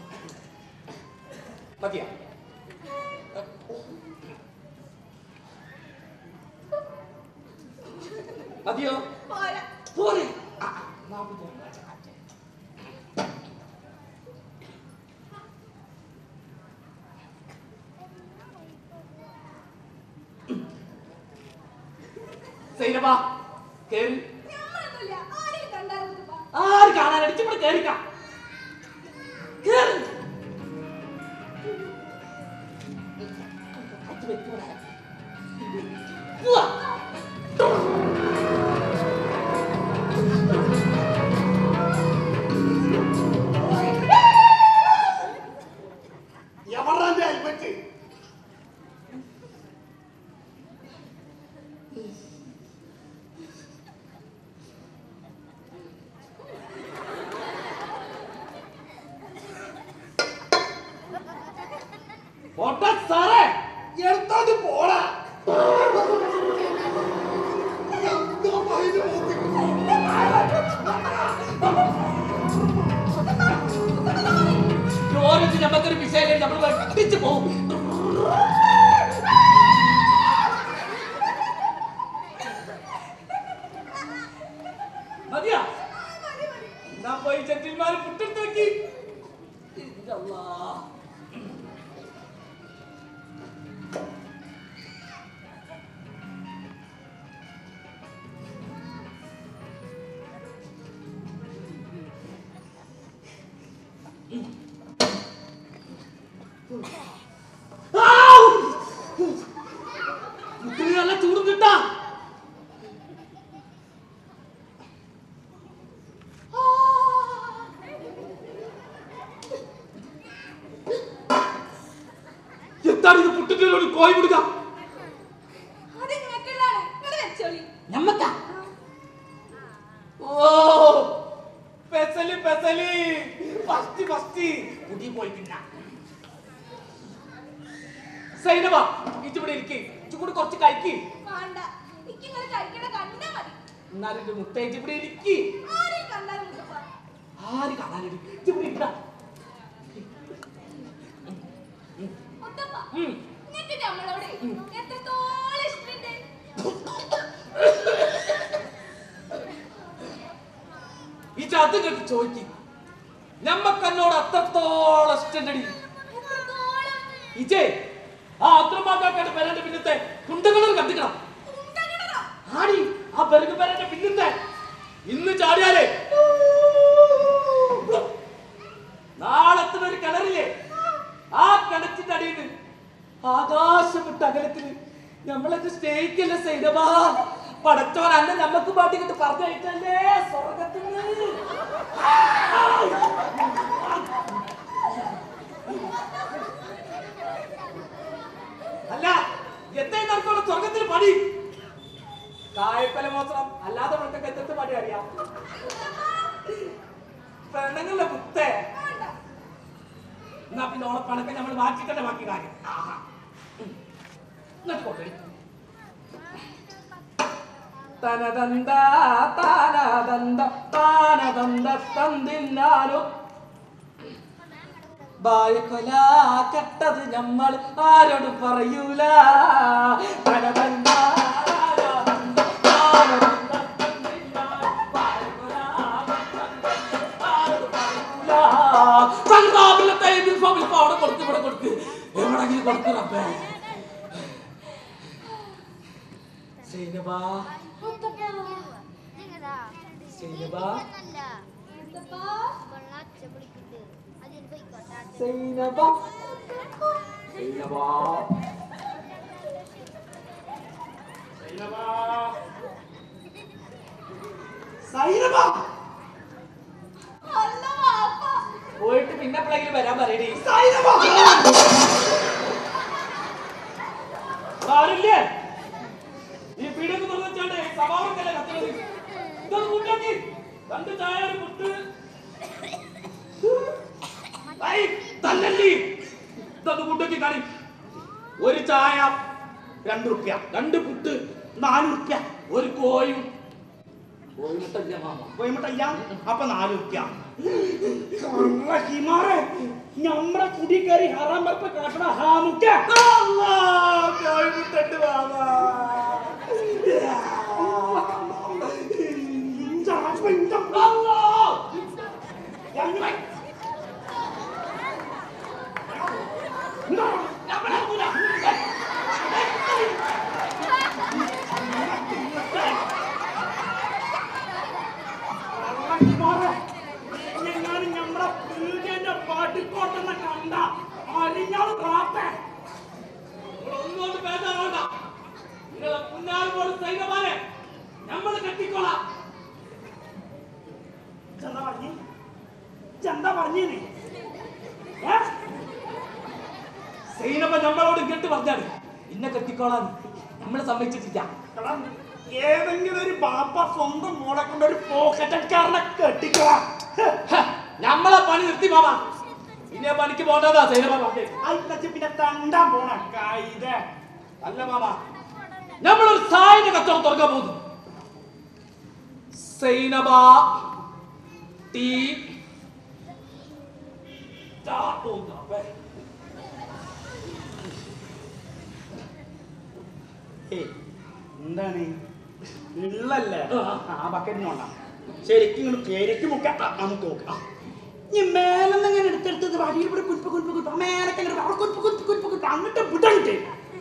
മതിയാ മതിയോ പോരാ പോരെ ആ, ആ, നാ പിടിച്ചോ. സൈനബ കേറി ഞമ്മളൊന്നുമില്ല ആരെയും കണ്ടാലും മുത്തപ്പ. ആര് കാണാൻ അടിച്ചപ്പോൾ കേറിക്കാം കേറി അത് വെക്കൂടെ. പോവാ. എവറാന്റെ ഹെൽമെറ്റ് പോട്ടെ സാറേ എടുത്തോണ്ട് പോടാ എന്താ പറയുന്നത് മോത്തി? ഓരോന്ന് നമുക്കൊരു വിഷയം നമ്മൾ വെട്ടിച്ച് പോകും മതിയാ എന്നാ പോയി ചെറ്റിന്മാര് പുട്ടെടുത്ത് വെക്കി ഇതല്ലാ. ആവ്! മുട്ടിന് നല്ല ചൂടും കിട്ടാ എന്താണ് ഇത് പുട്ടിന്റെ ഒരു കോയി കൊടുക്ക അത് നിങ്ങൾക്കുള്ളതാണ് നിങ്ങള് വെച്ചോളി ഞമ്മക്ക ഓ പെസലി പെസലി ഫസ്റ്റ് ഫസ്റ്റ് പുതി പോയി പിന്നെ സൈനവ ഇച്ചിവിടെ ഇരിക്കേ ഇച്ചുകൂടി കുറച്ച് കഴിക്ക് വേണ്ട എനിക്ക് നിങ്ങൾ കഴിക്കണ കണ്ടാ മതി എന്നാലും എന്റെ മുട്ടേജ് ഇവിടെ ഇരിക്കി ആരെയും കണ്ടാലും മുത്തപ്പ ആര് കാണാനടി ഇച്ചിവിടെ ഇരിക്കടാ മുത്തപ്പ ഉം. നിങ്ങൾക്ക് നമ്മളോട് എത്രത്തോളം ഇഷ്ടമുണ്ട് ഈ ചാത്ത് കേട്ട് ചോദിക്കും ഞമ്മക്ക് എന്നോട് അത്രത്തോളം ഇഷ്ടണ്ടടി എത്രത്തോളം ഇജേ ആ അത്രമാക്കാക്കാട്ട് പേരന്റെ പിന്നത്തെ കുണ്ടകളർ കത്തിക്കണം ഉണ്ടകിടറോ? ആടി ആ പെരുങ്ങ പേരന്റെ പിന്നത്തെ ഇന്ന് ചാടിയാലേ നാളത്തെ ഒരു കിണറില്ലേ ആ കിണറ്റിന്റെ അടിയിൽ ആകാശം വിട്ട് അകലത്തില് നമ്മളൊക്കെ സ്നേഹിക്കല്ലേ സൈനവാ പടച്ചോൻ അന്നെ നമുക്ക് പാട്ടിക്കിട്ട് പറഞ്ഞയച്ചല്ലേ സ്വർഗത്തിന് അല്ല എത്രയും നടത്തോളം സ്വർഗത്തിന് പണി കായപ്പല മോത്രം അല്ലാതെ മക്കൾക്ക് എത്തത്തെ പണി അറിയാം പെണ്ണുങ്ങളുടെ കുത്തേ വേണ്ട. എന്നാ പിന്നെ ഓളപ്പണക്കെ നമ്മൾ മാറ്റിക്കണ്ട ബാക്കി കാര്യം ആഹാ. ഉം. എന്നിട്ട് കൊണ്ടുവരി. തനതന്ത താനതന്ത താനതന്ത തന്തിന്നാനോ ബായക്കൊല കെട്ടത് നമ്മൾ ആരോടും പറയൂല തനതന്ത താനതന്ത താനതന്ത തന്തിന്നാനോ ബായക്കൊല കെട്ടത് ആരോടും പറയൂല. സംഗ്രാമിലത്തെ ഈ ബിൽഫോമിൽ ഇപ്പൊ അവിടെ കൊടുത്ത് ഇവിടെ കൊടുത്ത് എവിടെങ്കിലും കൊടുത്ത് റബ്ബേ സൈനബ മുത്തപ്പ സൈനബ മുത്തപ്പ സൈനബ സൈനബ സൈനബ സൈനബ അല്ല വാപ്പ പോയിട്ട് പിന്നെ എപ്പോഴെങ്കിലും വരാൻ പറയടി ആരില്ലേ ഈ പീഡിയൊക്കെ തുറന്നു വെച്ചാണ്ട് സഭാവൊക്കെയല്ലേ കത്തുന്നത് ഇതൊന്ന് കൂട്ടാക്കി രണ്ട് ചായ ഒരു പുട്ട് ഐ സൗണ്ടൊക്കെ കാണി ഒരു ചായ രണ്ട് റുപ്യ രണ്ട് പുട്ട് നാല് റുപ്യ ഒരു കോയും കോയിമുട്ടല്ല മാമ കോയമ്പട്ടല്ല അപ്പൊ നാല് റുപ്യ കള്ള ഹിമാറെ ഞമ്മടെ കുടി കയറി ഹറാം പറപ്പ് കാട്ടണ ഹാമുക്ക കോയിമുട്ടുണ്ട് മാമ എങ്ങാനും ഞമ്മടെ പീഡിയന്റെ പാട്ടിക്കോട്ടെന്ന് കണ്ട അരിഞ്ഞാൾ റാപ്പേ ഒന്നുകൊണ്ട് ബേജാറാവണ്ട നിങ്ങളെ മുന്നാൾ പോലെ സൈന്യമാരെ നമ്മൾ കെട്ടിക്കോളാം ചെന്താ പറഞ്ഞു ചെന്താ പറഞ്ഞീന് ഏ സൈനപ്പ നമ്മളോട് കേട്ട് പറഞ്ഞാണ് ഇന്നെ കെട്ടിക്കോളാൻ നമ്മളെ സമ്മതിച്ചിട്ടില്ല എടാ, ഏതെങ്കിലും ഒരു ബാപ്പ സ്വന്തം മോളെ കൊണ്ട് ഒരു പോക്കറ്റക്കാരനെ കെട്ടിക്കോളാം ഹ, നമ്മളെ പണി നിർത്തി മാമ ഇന്നെ പണിക്ക് പോകണ്ടതാ സൈനപ്പ പറഞ്ഞേ അയച്ചു പിന്നെ തണ്ടാൻ പോണ കായിക അല്ല മാമ നമ്മളൊരു സായിന്റെ കച്ചവടം തുറക്കാൻ പോകുന്നു സൈനബ ടീ ഏയ്, എന്താണ് ഉള്ളല്ലേ ആ ബക്കറ്റിനോണ്ട ശരിക്കും ഇങ്ങോട്ട് പേരയ്ക്ക് മുക്കാം ആ, നമുക്ക് നോക്കാം ഈ മേലെന്ന് ഇങ്ങനെ എടുത്തെടുത്തത് വഴിയിൽ ഇവിടെ കുൽപ്പ് കുൽപ്പ് കുൽപ്പ് മേലൊക്കെ ഇങ്ങനെ അവിടെ കുൽപ്പ് കുൽപ്പ് കുൽപ്പ് കുൽപ്പ് അങ്ങോട്ട് വിടണ്ടേ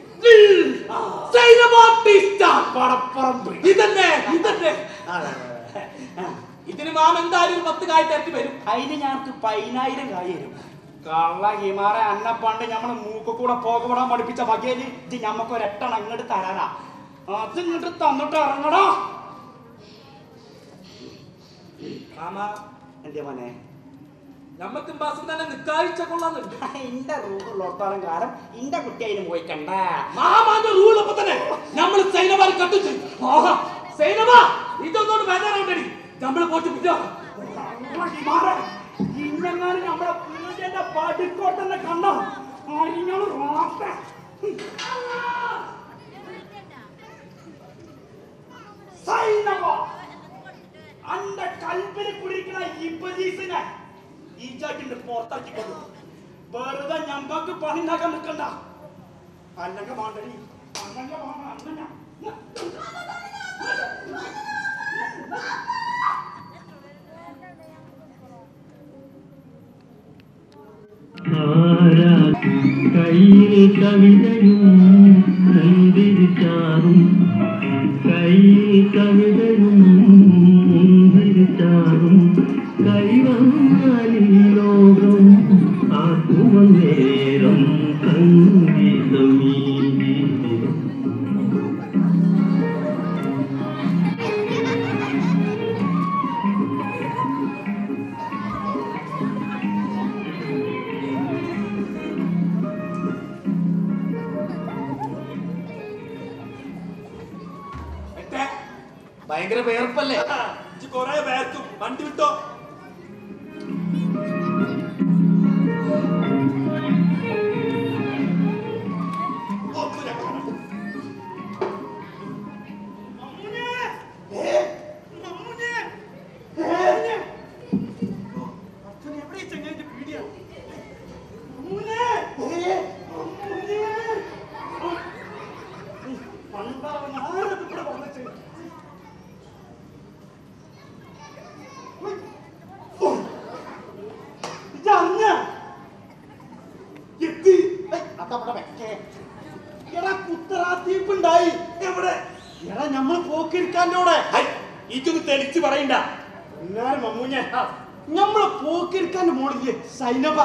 സൈനബ ടീ സ്റ്റാർ പടപ്പറമ്പ് ഇതന്നെ ഇതന്നെ അതെ, അതെ, അതെ. ഇതിന് മാമ എന്തായാലും ഒരു പത്ത് കായ് തരട്ടി വരും അതിന് ഞങ്ങൾക്ക് പതിനായിരം കായ് തരും കള്ള ഹിമാറെ അന്നപ്പണ്ട് ഞമ്മള് മൂക്ക് കൂടെ പോകപ്പെടാൻ പഠിപ്പിച്ച വകയില് ഇത് ഞമ്മക്ക് ഒരെട്ടെണ്ണം അങ്ങോട്ട് തരാനാ അത് ഇങ്ങോട്ട് തന്നിട്ട് ഇറങ്ങടാ മാമ എന്റെ മോനെ നമ്മക്കും ബാസം തന്നെ നിക്കാഴ്ച കൊള്ളാന്നുണ്ട് ഇന്റെ റൂഹുള്ളോടത്തോളം കാലം ഇന്റെ കുട്ടി അതിന് പോയി കണ്ട മാമാന്റെ റൂൾ അപ്പൊ തന്നെ നമ്മൾ സൈനബാൽ കത്തിച്ചു ആഹാ സൈനബ ഇതൊന്നോട് ബേജാറാവണ്ടടി നമ്മൾ പോയിട്ട് പിന്നെ ഇന്നെങ്ങാനും നമ്മളെ പീഡിയന്റെ പടിക്കോട്ടെന്നെ കണ്ടോ അരിഞ്ഞോള് റോപ്പേ സൈനവ അന്റെ കൽപ്പിന് കുടിക്കുന്ന ഇബലീസിനെ ഈ ചാട്ടിന്റെ പുറത്താക്കി കൊണ്ടു വെറുതെ ഞമ്മക്ക് പണി ഉണ്ടാക്കാൻ നിൽക്കണ്ട അല്ലെങ്കിൽ മാണ്ടടി അല്ലെങ്കിൽ മാണ്ട അന്നെ ആരാ കയ്യിൽ കവിതയും മുന്തിരിച്ചാറും കയ്യിൽ കവിതയും മുന്തിരിച്ചാറും കൈവന്നാലി ലോകം ആക്കുവൻ നേരം സംഗീതമീ എട്ടെ, ഭയങ്കര വേർപ്പല്ലേ കൊറേ വേർക്കും വണ്ടി വിട്ടോ കുത്തറാത്തീപ്പുണ്ടായി എവിടെ എടാ നമ്മൾ പോക്കിരിക്കാൻ്റെ ഇതൊന്ന് തെളിച്ച് പറയണ്ട എന്നാലും മമ്മൂഞ്ഞ നമ്മളെ പോക്കിരിക്കാൻ്റെ മോളില്ലേ സൈനബ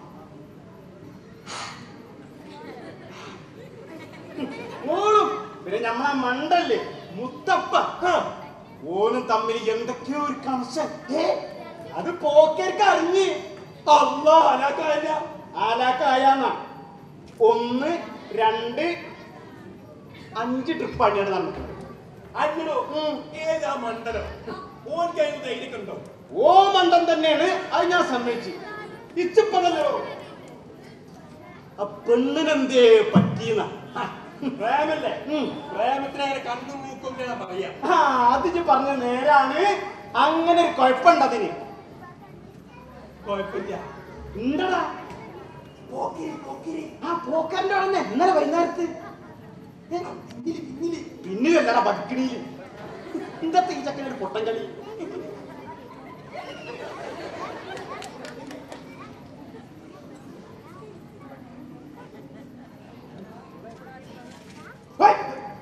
ഓളും പിന്നെ നമ്മളെ മണ്ടല്ലേ മുത്തപ്പ ഹ. ഓനും തമ്മിൽ എന്തൊക്കെയോ ഒരു കണക്ഷൻ അത് പോക്കേർക്ക് അറിഞ്ഞ് അല്ലാ ആലാക്കായ ആലാക്കായാന്ന ഒന്ന് രണ്ട് അഞ്ച് ട്രിപ്പ് പണിയാണ് നടന്നിട്ടുണ്ട് അല്ലടോ ഏതാ മണ്ഡലം ഓൻ കഴിഞ്ഞ ധൈര്യം കണ്ടോ ഓ മണ്ടം തന്നെയാണ് അത് ഞാൻ സമ്മതിച്ചു ഇച്ചിപ്പതല്ലോ ആ പെണ്ണിനെന്തേ പറ്റീന്ന പ്രേമല്ലേ ഉം. പ്രേമത്തിന് അങ്ങനെ കണ്ണും മൂക്കും വേണം പറയാ ആ അത് ഇജ്ജ് പറഞ്ഞ നേരാണ് അങ്ങനെ ഒരു കുഴപ്പമുണ്ട് അതിന് കുഴപ്പമില്ല ഉണ്ടടാ ആ പോക്കാരന്റെ ഉടനെ ഇന്നലെ വൈകുന്നേരത്ത് ഏ, പിന്നില്, പിന്നില്. പിന്നിലല്ലടാ ബക്കിണിയില് ഇന്നത്തെ ഈ ചക്കനൊരു പൊട്ടൻ കളി ഹോയ്.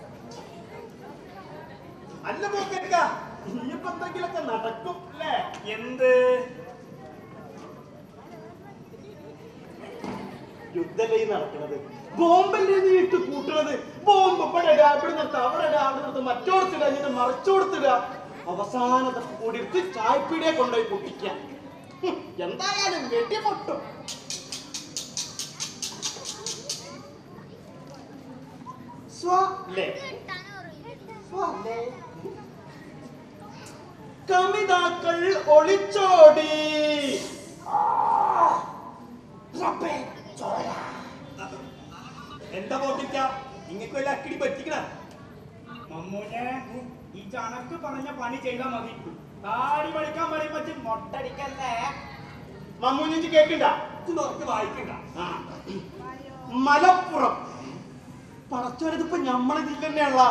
അല്ല പോക്കരിക്ക ഇനിയിപ്പോ എന്തെങ്കിലൊക്കെ നടക്കും അല്ലേ എന്ത് യുദ്ധല്ലേ ഈ നടക്കുന്നത് ബോംബല്ലേ നീ ഇട്ട് കൂട്ടുന്നത് ബോംബ് ഇവിടെ ഇടുക, ഇവിടെ നിർത്തുക അവിടെ ഇടുക, അവിടെ നിർത്തുക മറ്റോടത്തിടുക എന്നിട്ട് മറിച്ചോടത്തിടുക അവസാനത്തെ കൂടി എടുത്ത് ചായപ്പീടിയെ കൊണ്ടുപോയി പൊട്ടിക്കുക ഹും, എന്തായാലും വെടി പൊട്ടും സ്വലേ സ്വലേ കമിതാക്കൾ ഒളിച്ചോടി റബ്ബേ, ചോര. എന്താ പോക്കിക്ക ഇങ്ങക്ക് വല്ല അക്കിടി പറ്റിക്കണ മമ്മൂഞ്ഞെ ഈ ചണക്ക് പറഞ്ഞ പണി ചെയ്താ മതി താടി പഠിക്കാൻ പറയുമ്പോ മൊട്ടടിക്കല്ലേ മമ്മൂഞ്ഞി കേക്കണ്ട ഇത് നോക്കി വായിക്കണ്ട ആ. മലപ്പുറം പടച്ചോരതിപ്പോ ഞമ്മളിതിൽ തന്നെയുള്ള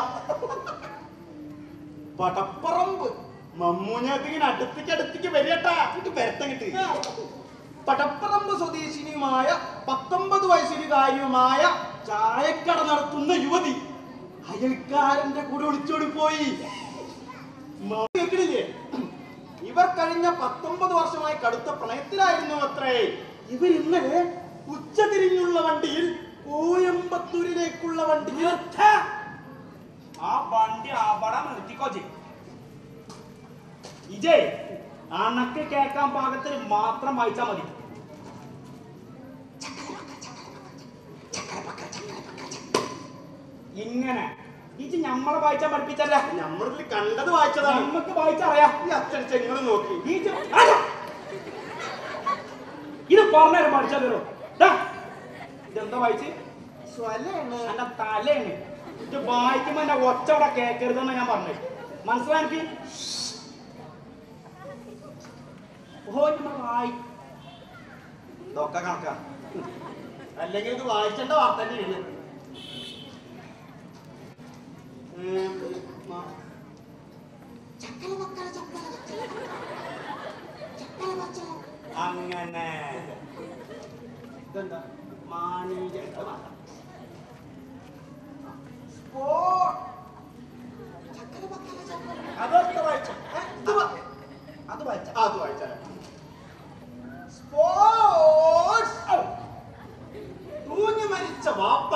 പടപ്പറമ്പ് മമ്മൂഞ്ഞൊക്കെ ഇങ്ങനെ അടുത്തേക്ക് അടുത്തേക്ക് വരികട്ടാ ഇട്ട് പെരത്തങ്ങിട്ട് പടപ്പറമ്പ് സ്വദേശിനിയുമായ പത്തൊമ്പത് വയസ്സുകാരിയുമായ ചായക്കട നടത്തുന്ന യുവതി അയൽക്കാരന്റെ കൂടെ ഒളിച്ചോടി പോയി മ- കേൾക്കണില്ലേ ഇവർ കഴിഞ്ഞ പത്തൊമ്പത് വർഷമായി കടുത്ത പ്രണയത്തിലായിരുന്നു അത്രേ ഇവർ ഇന്നലെ ഉച്ചതിരിഞ്ഞുള്ള വണ്ടിയിൽ കോയമ്പത്തൂരിലേക്കുള്ള വണ്ടിയിൽ ആ വണ്ടി അവിടെ നിർത്തിക്കോ ജി ഇജേ അണക്ക് കേക്കാൻ പാകത്തിന് മാത്രം വായിച്ചാ മതി ഇങ്ങനെ ഇജ് ഞമ്മളെ വായിച്ചാ പഠിപ്പിച്ചല്ല നമ്മളിൽ കണ്ടത് വായിച്ചതാണ് നമ്മക്ക് വായിച്ചറിയാം ഈ അച്ചടിച്ച നിങ്ങൾ നോക്കി ഈ ചെ- അല്ല. ഇത് പറഞ്ഞേരം പഠിച്ചാ തരോ ഇതെന്താ വായിച്ച് സ്വലാണ് എന്റെ തലയാണ് ഇത് വായിക്കുമ്പോ എന്റെ ഒച്ചവിടെ കേക്കരുതെന്ന് ഞാൻ പറഞ്ഞത് മനസ്സിലായി എനിക്ക് ഓ നമ്മൾ വായി ഇതൊക്കെ കണക്കാ അല്ലെങ്കിൽ ഇത് വായിക്കേണ്ട വാർത്ത തന്നെയാണ് ഉം, മ- അങ്ങനെ ഇതെന്താ മാനീജ ഇത് വേണ്ട. അതൊക്കെ വായിച്ച ഇത് വാ- അത് വായിച്ച ആ, അത് വായിച്ച സ്പോർട്സ് ഔ. തൂങ്ങി മരിച്ച വാപ്പ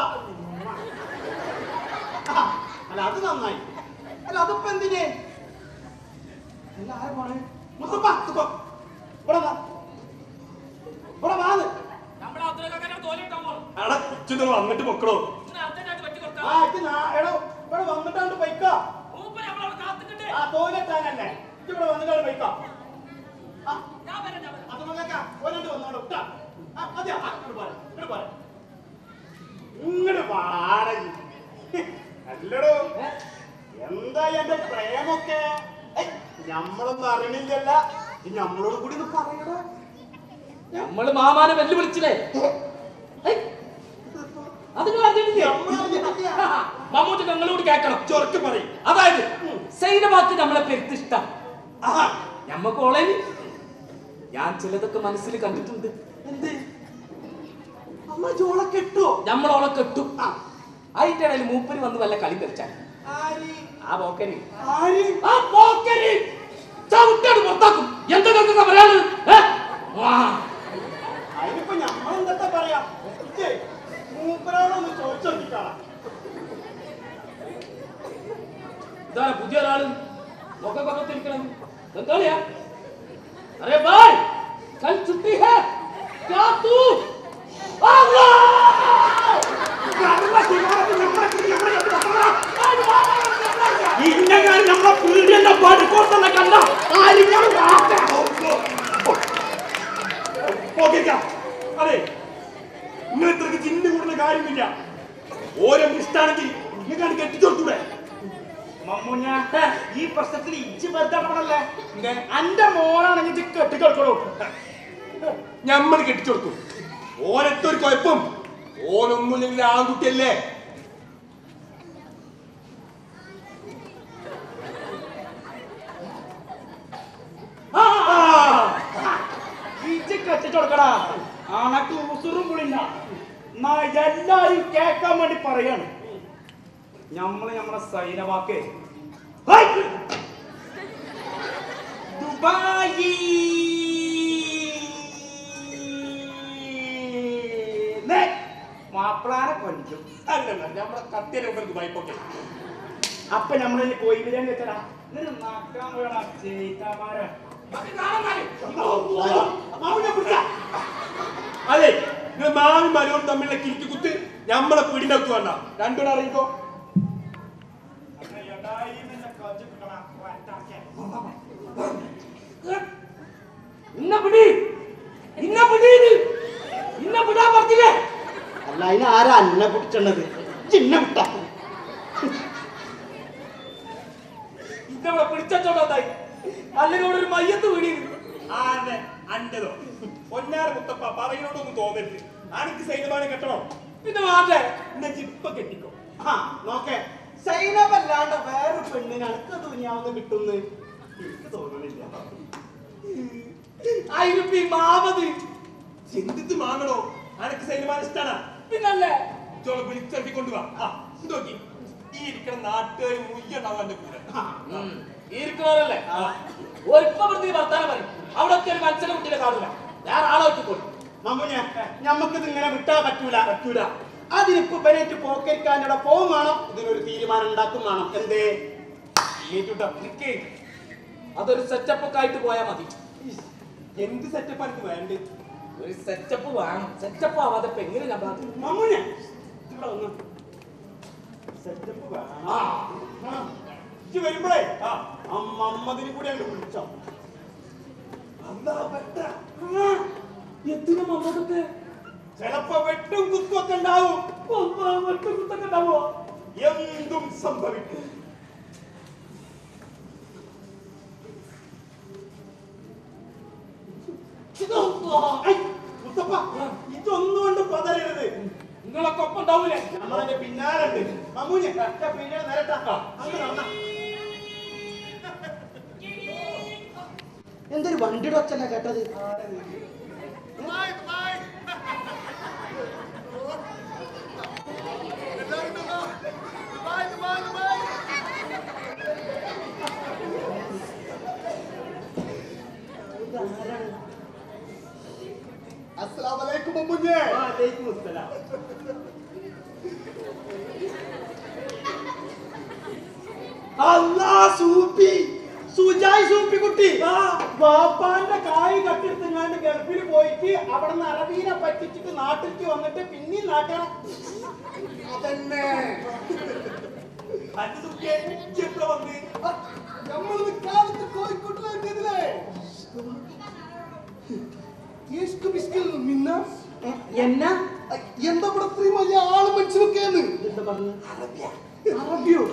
ആ, അല്ല അത് നന്നായി അല്ല അതിപ്പോ എന്തിന് അല്ല ആരെ പോണേ മുത്തപ്പ മുത്തപ്പ. ഇവിടെ വാ ഇവിടെ വാന്ന് നമ്മുടെ അബ്ദുൽ തോലിട്ടാ എടാ കൊച്ചുങ്ങൾ വന്നിട്ട് പൊക്കടോ അർജന്റായിട്ട് പറ്റി കൊടുക്കാം ആ ഇത് നാ- എടോ ഇവിടെ വന്നിട്ടാണ്ട് പൈക്കോ മൂപ്പര് നമ്മളവിടെ കാത്തിട്ടുണ്ട് ആ തോലെത്താനല്ലേ ഇത് ഇവിടെ വന്നിട്ടാണ് പൈക്കോ ആ ഞാൻ വരാം ഞാൻ വരാം അത് മകക്ക ഓനോട് വന്നോളൂ ട്ടാ. ആ, മതിയോ? ആ, ഇങ്ങട് പോരെ, ഇങ്ങട് പോരെ. ഇങ്ങട് വാട അല്ലടോ എന്താ എന്റെ പ്രേമൊക്കെ ഏയ്, ഞമ്മളൊന്നും അറിയണില്ലല്ല ഇത് ഞമ്മളോട് കൂടി ഒന്ന് പറയണോ നമ്മള് മാമാനെ വെല്ലുവിളിച്ചില്ലേ അത് നിങ്ങൾ അറിഞ്ഞിട്ടില്ലേ ഞമ്മളറിഞ്ഞിട്ടില്ല. മമ്മൂട്ടി ഞങ്ങളോട് കേൾക്കണം ചൊറക്ക് പറയും അതായത് സൈനമാക്ക് നമ്മളെ പെരുത്ത് ഇഷ്ടം ആഹാ ഞമ്മക്ക് ഓളെ ഞാൻ ചിലതൊക്കെ മനസ്സിൽ കണ്ടിട്ടുണ്ട് എന്ത് അമ്മ ജോള കെട്ടോ നമ്മളോളെ കെട്ടും ആ, അതിന്റെ ഇടയിൽ മൂപ്പര് വന്ന് വല്ല കളി കളിച്ചാൽ ആര് ആ പോക്കരി ആര് ആ പോക്കരി ചവിട്ടാണ് പുറത്താക്കും എന്തൊക്കെ പറയാള് ഏ? ആ. അതിനിപ്പോ ഞമ്മളെന്താ പറയാ ഇജ്ജ് മൂപ്പരോടൊന്ന് ചോദിച്ചോക്കിക്കാളാം ഇതാ പുതിയ ഒരാള് മുഖം പകർത്തിരിക്കണം എന്താളിയാ അരെ ഭായ് കൽ छुट्टी है क्या तू ഇങ്ങനെ നമ്മളെ പീഡിയന്റെ പടിക്കോട്ടെന്നെ കണ്ട ആരിങ്ങനെ വാക്ക പോക്കിക്ക. അതെ നിങ്ങൾ ഇത്രക്ക് ചിന്ത കൂടുന്ന കാര്യമില്ല ഓരോ ഇഷ്ടാണെങ്കിൽ നിങ്ങൾക്ക് കെട്ടിച്ചോർത്തൂടെ മമ്മൂഞ്ഞ ഈ പ്രശ്നത്തിൽ ഇജ്ജ് ബന്ധപ്പെടല്ലേ അന്റെ മോളാണെങ്കിൽ ഇജ്ജ് കെട്ടിക്കൊടുക്കണോ ഞമ്മൾ കെട്ടിച്ചെടുത്തു ഓരത്തൊരു കുഴപ്പം ഓനൊന്നുമില്ലെങ്കിൽ ആൺകുട്ടിയല്ലേ ഇജ്ജ് കെട്ടിച്ചോടുക്കടാ അണക്ക് ഉസുറും പുളില്ല എന്നാ എല്ലാരും കേക്കാൻ വേണ്ടി പറയാണ് ഞമ്മള് ഞമ്മളെ സൈനവാക്കേ ഹൈ! ദുബായി നെ, മാപ്പിളാനെ കൊഞ്ചും അല്ലല്ല നമ്മളെ കത്തിയ രൂപർക്ക് വായ്പൊക്കെ അപ്പൊ നമ്മളിനി പോയി ബിരിയാണി വെച്ചടാ എന്നിട്ട് നക്കാൻ വേണം ചെയ്താമാരെ അതെ നിങ്ങൾ മാവി മരവും തമ്മിലുള്ള കിരിക്ക് കുത്ത് ഞമ്മളെ പിടിനൊക്കെ വേണ്ട രണ്ടുകൂടെ അറിയിക്കോ ഇന്ന പിടി ഇന്ന പിടി ഇന്ന പിടാൻ പറഞ്ഞില്ലേ അല്ല അതിന് ആരാ അന്നെ പിടിച്ചത് ചിന്ന വിട്ട ഇന്നവിടെ പിടിച്ചോണ്ടായി അല്ലെങ്കിൽ ഇവിടെ ഒരു മയ്യത്ത് വീടിയിരുന്നു ആരുടെ അന്റതോ പൊന്നാര മുത്തപ്പ പറയുന്നോടൊന്നും തോന്നരുത് അനക്ക് സൈന്യമാനം കെട്ടണോ പിന്നെ മാറ്റേ എന്നാ ജിപ്പ കെട്ടിക്കോ ആ നോക്കേ സൈനബല്ലാണ്ട് വേറൊരു പെണ്ണിന് അടുത്ത ദുനിയാവുന്ന് കിട്ടുന്ന് എനിക്ക് തോന്നുന്നില്ല ആയിരപ്പി മാമത് എന്തിട്ട് മാങ്ങണോ അനക്ക് സൈന്യമാനം ഇഷ്ടാണ് പിന്നല്ലേ ചോള വിളിച്ചെടുത്തി കൊണ്ടുവാ ആ ഇത് നോക്കി ഈ ഇരിക്കണ നാട്ടുകാർ മുയ്യുണ്ടാവും എന്റെ കൂടെ ഇരിക്കുന്നവരല്ലേ ഒരിപ്പം പ്രതി വർത്താനം പറയും അവിടെ ഒക്കെ ഒരു മത്സരം കുട്ടിയെ കാണില്ല വേറെ ആളെ വെച്ചിക്കോളൂ മമ്മൂഞ്ഞ ഞമ്മക്കിത് ഇങ്ങനെ വിട്ടാ പറ്റൂല പറ്റൂല അതിനിപ്പോ ഇവനേറ്റ് പോക്കരിക്കാനുള്ള പോവും വേണം ഇതിനൊരു തീരുമാനം ഉണ്ടാക്കും വേണം എന്തേ ഏറ്റുട്ടോ നിക്കേ അതൊരു സെറ്റപ്പ് ഒക്കെ ആയിട്ട് പോയാൽ മതി എന്ത് സെറ്റപ്പ് എനിക്ക് വേണ്ടത് ഒരു സെറ്റപ്പ് വേണം സെറ്റപ്പ് ആവാതെ ഇപ്പൊ എങ്ങനെ ഞാൻ മമ്മൂഞ്ഞ ഇവിടെ വന്നു സെറ്റപ്പ് വേണം ആ ആ. ഇജ്ജ് വരുമ്പോഴേ ആ ആ മമ്മദിനെ കൂടി അങ്ങോട്ട് വിളിച്ചോ അന്നാ പെട്ട എന്തിനാ മമ്മൂക്കൊക്കെ ചിലപ്പോ വെട്ടും കുത്തും ഒക്കെ ഉണ്ടാവും വെട്ടും കുത്തൊക്കെ ഉണ്ടാവോ എന്തും സംഭവിക്കും ഐ, മുത്തപ്പ ഇതൊന്നും കൊണ്ട് പതരരുത് നിങ്ങളൊക്കെ ഒപ്പം ഉണ്ടാവൂലേ നമ്മളതിന്റെ പിന്നാലുണ്ട് മമ്മൂഞ്ഞ പിന്നീട് നേരട്ടാ അങ്ങനെ നടന്നാ. എന്തൊരു വണ്ടിയുടെ ഒച്ചല്ല കേട്ടത് അസ്സലാമലൈക്കും മമ്മുഞ്ഞേ വാലൈക്കും അസ്സലാം. അല്ലാ സൂപ്പി സുജായ് സൂപ്പി കുട്ടി ബാപ്പാന്റെ കായ് കട്ടെടുത്തങ്ങാണ്ട് ഗൾഫിൽ പോയിട്ട് അവിടെ നിന്ന് അറബീനെ പറ്റിച്ചിട്ട് നാട്ടിലേക്ക് വന്നിട്ട് പിന്നെയും നാട്ടണം അതന്നെ അന്റെ സുഖിയെ എപ്പോ വന്ന് നമ്മൾ കാലത്ത് കോഴിക്കോട്ടിലെത്തിയതില്ലേ എന്നാ എന്താ ഇവിടെ ഇത്രയും വലിയ ആള് മനസ്സിലൊക്കെയാണ് എന്താ പറഞ്ഞു അറബിയോ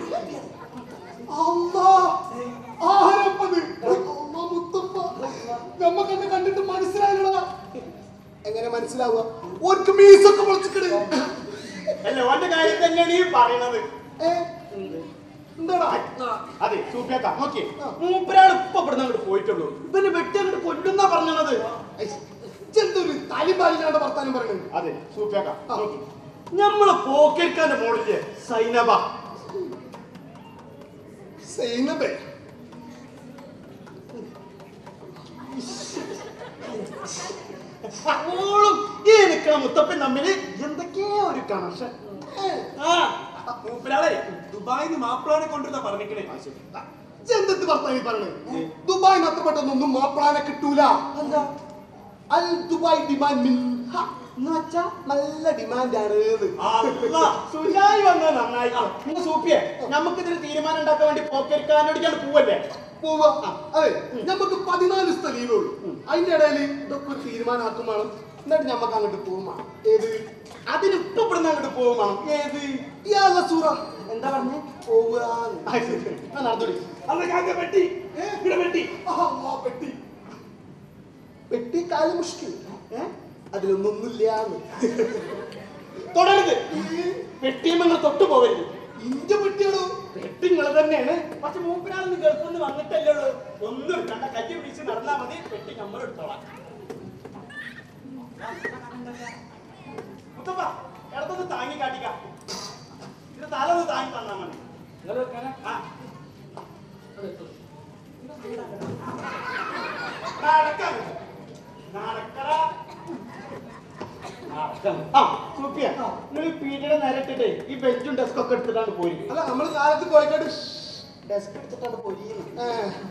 ആരപ്പത് മുത്തപ്പ നമ്മക്കെന്നെ കണ്ടിട്ട് മനസ്സിലായില്ലടാ എങ്ങനെ മനസ്സിലാവുക ഓർക്ക് മീസൊക്കെ പൊളിച്ചിക്കണ് അല്ല ഓന്റെ കാര്യം തന്നെയാണ് ഈ പറയണത് ഏ എന്താടാ അതെ സൂപ്പിയാക്ക നോക്കിയേ മൂപ്പരാൾ ഇപ്പൊ ഇവിടുന്ന് അങ്ങോട്ട് പോയിട്ടുള്ളൂ ഇവന് വെട്ടി അങ്ങോട്ട് കൊല്ലുന്നാ പറഞ്ഞത് എന്തൊരു താലിബാനിലാണ് വർത്താനം പറയുന്നത് അതെ സൂപ്പിയാക്ക നോക്കി നമ്മളെ പോക്കേക്കാന്റെ മോളില്ലേ സൈനബ സൈനബേ ഓളും ഈ നിൽക്കണ മുത്തപ്പൻ തമ്മില് എന്തൊക്കെയോ ഒരു കണക്ഷൻ ആ മൂപ്പരാളെ ദുബായിന്ന് മാപ്പിളാനെ കൊണ്ടുവന്ന പറഞ്ഞിക്കണേ എന്തെന്ന് വർത്താനം പറയണേ ദുബായ് അത്ര പെട്ടെന്നൊന്നും മാപ്പിളാനെ കിട്ടൂല എന്താ അൽ ദുബായ് ഡിമാൻഡ് മിൻഹ എന്ന് വെച്ചാ നല്ല ഡിമാൻഡ് ആണ് അല്ലാ, സുജായി വന്നത് നന്നായി നിങ്ങൾ സൂപ്പിയെ നമുക്ക് ഇതിന് തീരുമാനം ഉണ്ടാക്കാൻ വേണ്ടി പോക്കരിക്കാനോടിക്കാണ് പോവല്ലേ പോവാ ആ, അതെ നമുക്ക് പതിനാല് ദിവസത്തെ ലീവ് ഉള്ളൂ അതിന്റെ ഇടയിൽ ഇതൊക്കെ ഒരു തീരുമാനമാക്കും വേണം എന്നിട്ട് നമുക്ക് അങ്ങോട്ട് പോകും വേണം ഏത് അതിന് ഇപ്പൊ ഇവിടുന്ന് അങ്ങോട്ട് പോകും വേണം ഏത് ഇയാളെ സൂറ എന്താ പറഞ്ഞേ പോവുക നടന്നോടി അല്ല ഞാൻ പെട്ടി ഇവിടെ പെട്ടി പെട്ടി പെട്ടി കാല് മുഷ്കിൽ ഏ അതിലൊന്നൊന്നുമില്ലാന്ന് തുടരുത് പെട്ടിയും നിങ്ങൾ തൊട്ടു പോവരുത് ഇഞ്ച പെട്ടിയാണോ പെട്ടി നിങ്ങൾ തന്നെയാണ് പക്ഷെ മൂപ്പരാളൊന്ന് ഗൾഫിൽ നിന്ന് വന്നിട്ടല്ലേ ഉള്ളൂ ഒന്നും എടുക്കണ്ട കയ്യെ പിടിച്ച് നടന്നാ മതി പെട്ടി നമ്മൾ എടുത്തോളാം മുത്തപ്പ ഇടത്തൊന്ന് താങ്ങി കാട്ടിക്ക ഇത് തല ഒന്ന് താങ്ങി തന്നാ മതി നിങ്ങൾ വെക്കാനാ ആ. നടക്കാം. നടക്കടാ. നടക്കാം. ആ, സൂപ്പിയ, നിങ്ങള് പീടിയുടെ നേരിട്ടിട്ടേ ഈ ബെഞ്ചും ഡെസ്ക് ഒക്കെ എടുത്തിട്ടാണ് പോയി അല്ല നമ്മൾ കാലത്ത് കോഴിക്കോട് ഡെസ്ക് എടുത്തിട്ടാണ് പോയിരിക്കുന്നത്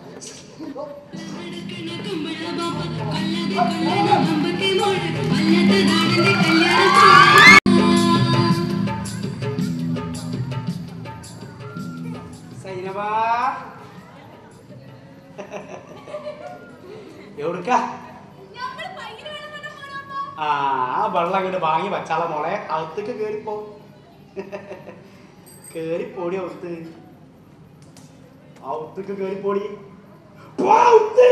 സൈനവാ എവിടുക്ക ഞങ്ങൾ ഭയങ്കര വെള്ളം കണ്ട പോണപ്പോ ആ ആ വെള്ളം അങ്ങോട്ട് വാങ്ങി വച്ചാളെ മോളെ അകത്തേക്ക് കേറിപ്പോ കേറിപ്പോടി അകത്ത് അകത്തേക്ക് കേറിപ്പോടി പോ അകത്ത്.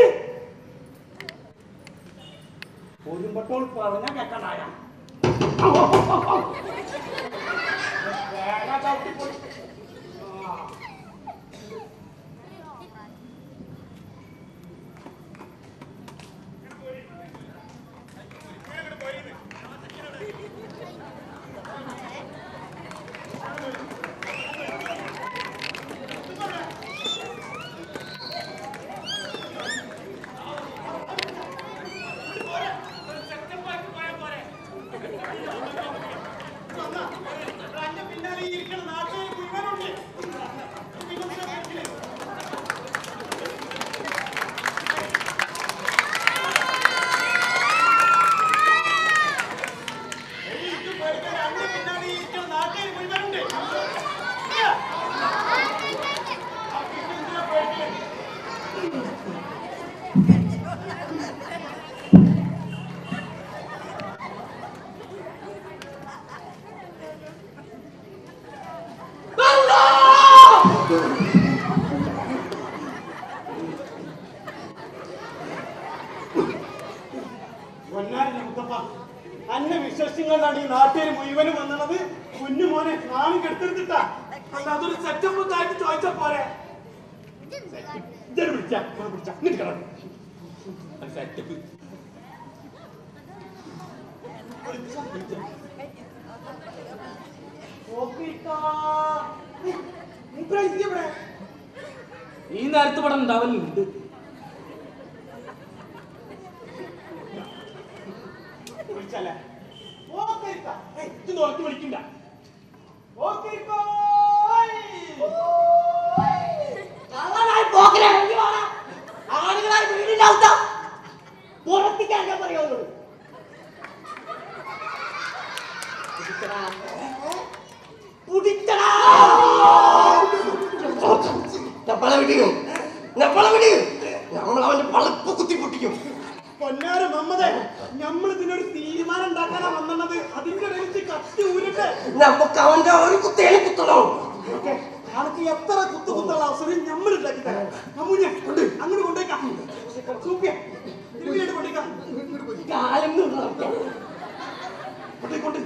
ഒരുമ്പട്ടോൾ പറഞ്ഞാ കേക്കണ്ടായ വേഗം ചവിട്ടിപ്പോടി. ആ. അന്റെ പിന്നാലെ ഈ ഇരിക്കണ നാട്ടുകാർ മുഴുവനുണ്ട്. പിന്നെ ശ്രദ്ധിക്കില്ലേ? ഏയ് ഇത് പേടിക്കാൻ അന്റെ പിന്നാലെ ഈ ഇരിക്കണ നാട്ടുകാർ മുഴുവനുണ്ട്. ഇല്ല. ആ, പിന്നെ എന്തിനാ പേടിക്കണേ? പൊന്നാരല്ലേ മുത്തപ്പ അന്നെ വിശ്വസിച്ചുകൊണ്ടാണ് ഈ നാട്ടുകാർ മുഴുവനും വന്നത് കുഞ്ഞു മോനെ നാളും കെടുത്തെടുത്തിട്ടാ അല്ല അതൊരു സെറ്റപ്പ് ആയിട്ട് ചോദിച്ചാ പോരെ ഇതൊരു പിടിച്ച പിടിച്ച ഇങ്ങോട്ട് കിടന്നു സെറ്റപ്പ് ഈ നേരത്ത് ഇവിടെ ഉണ്ടാവലുണ്ട് വിളിച്ചല്ലേ ഓക്കേരിക്ക ഏയ് ഇത് നോക്കി വിളിക്കണ്ട ഓക്കേരിക്കോ കള്ളനായി പോക്കരെ ഇറങ്ങി വാടാ. ആണുങ്ങളായി വീടിന്റെ ഔട്ടാ. പുറത്തേക്ക് ഇറങ്ങാൻ പറയാവുള്ളൂ. പിടിച്ചടാ. പിടിച്ചടാ. നമ്മളെ വിടിയും നമ്മളെ വിടിയും നമ്മൾ അവന്റെ പളപ്പ് കുത്തി പൊട്ടിക്കും പൊന്നാര മമ്മതെ നമ്മൾ ഇതിനൊരു തീരുമാനം ഉണ്ടാക്കാനാ വന്നത് അതിന്റെ ഇടയിൽ കത്തി ഊരിട്ട് നമുക്ക് അവന്റെ ഒരു കുത്തേനെ കുത്തണം ഓക്കേ, അനക്ക് എത്ര കുത്തു കുത്തുള്ള അവസരം നമ്മൾ ഉണ്ടാക്കി തരാം അമ്മൂഞ്ഞ കൊണ്ട് അങ്ങോട്ട് കൊണ്ടേക്കാം സൂപ്പിയ തിരുമ്പിയായിട്ട് കൊണ്ടേക്കാം കാലം നിന്നോ കൊണ്ടേ കൊണ്ട്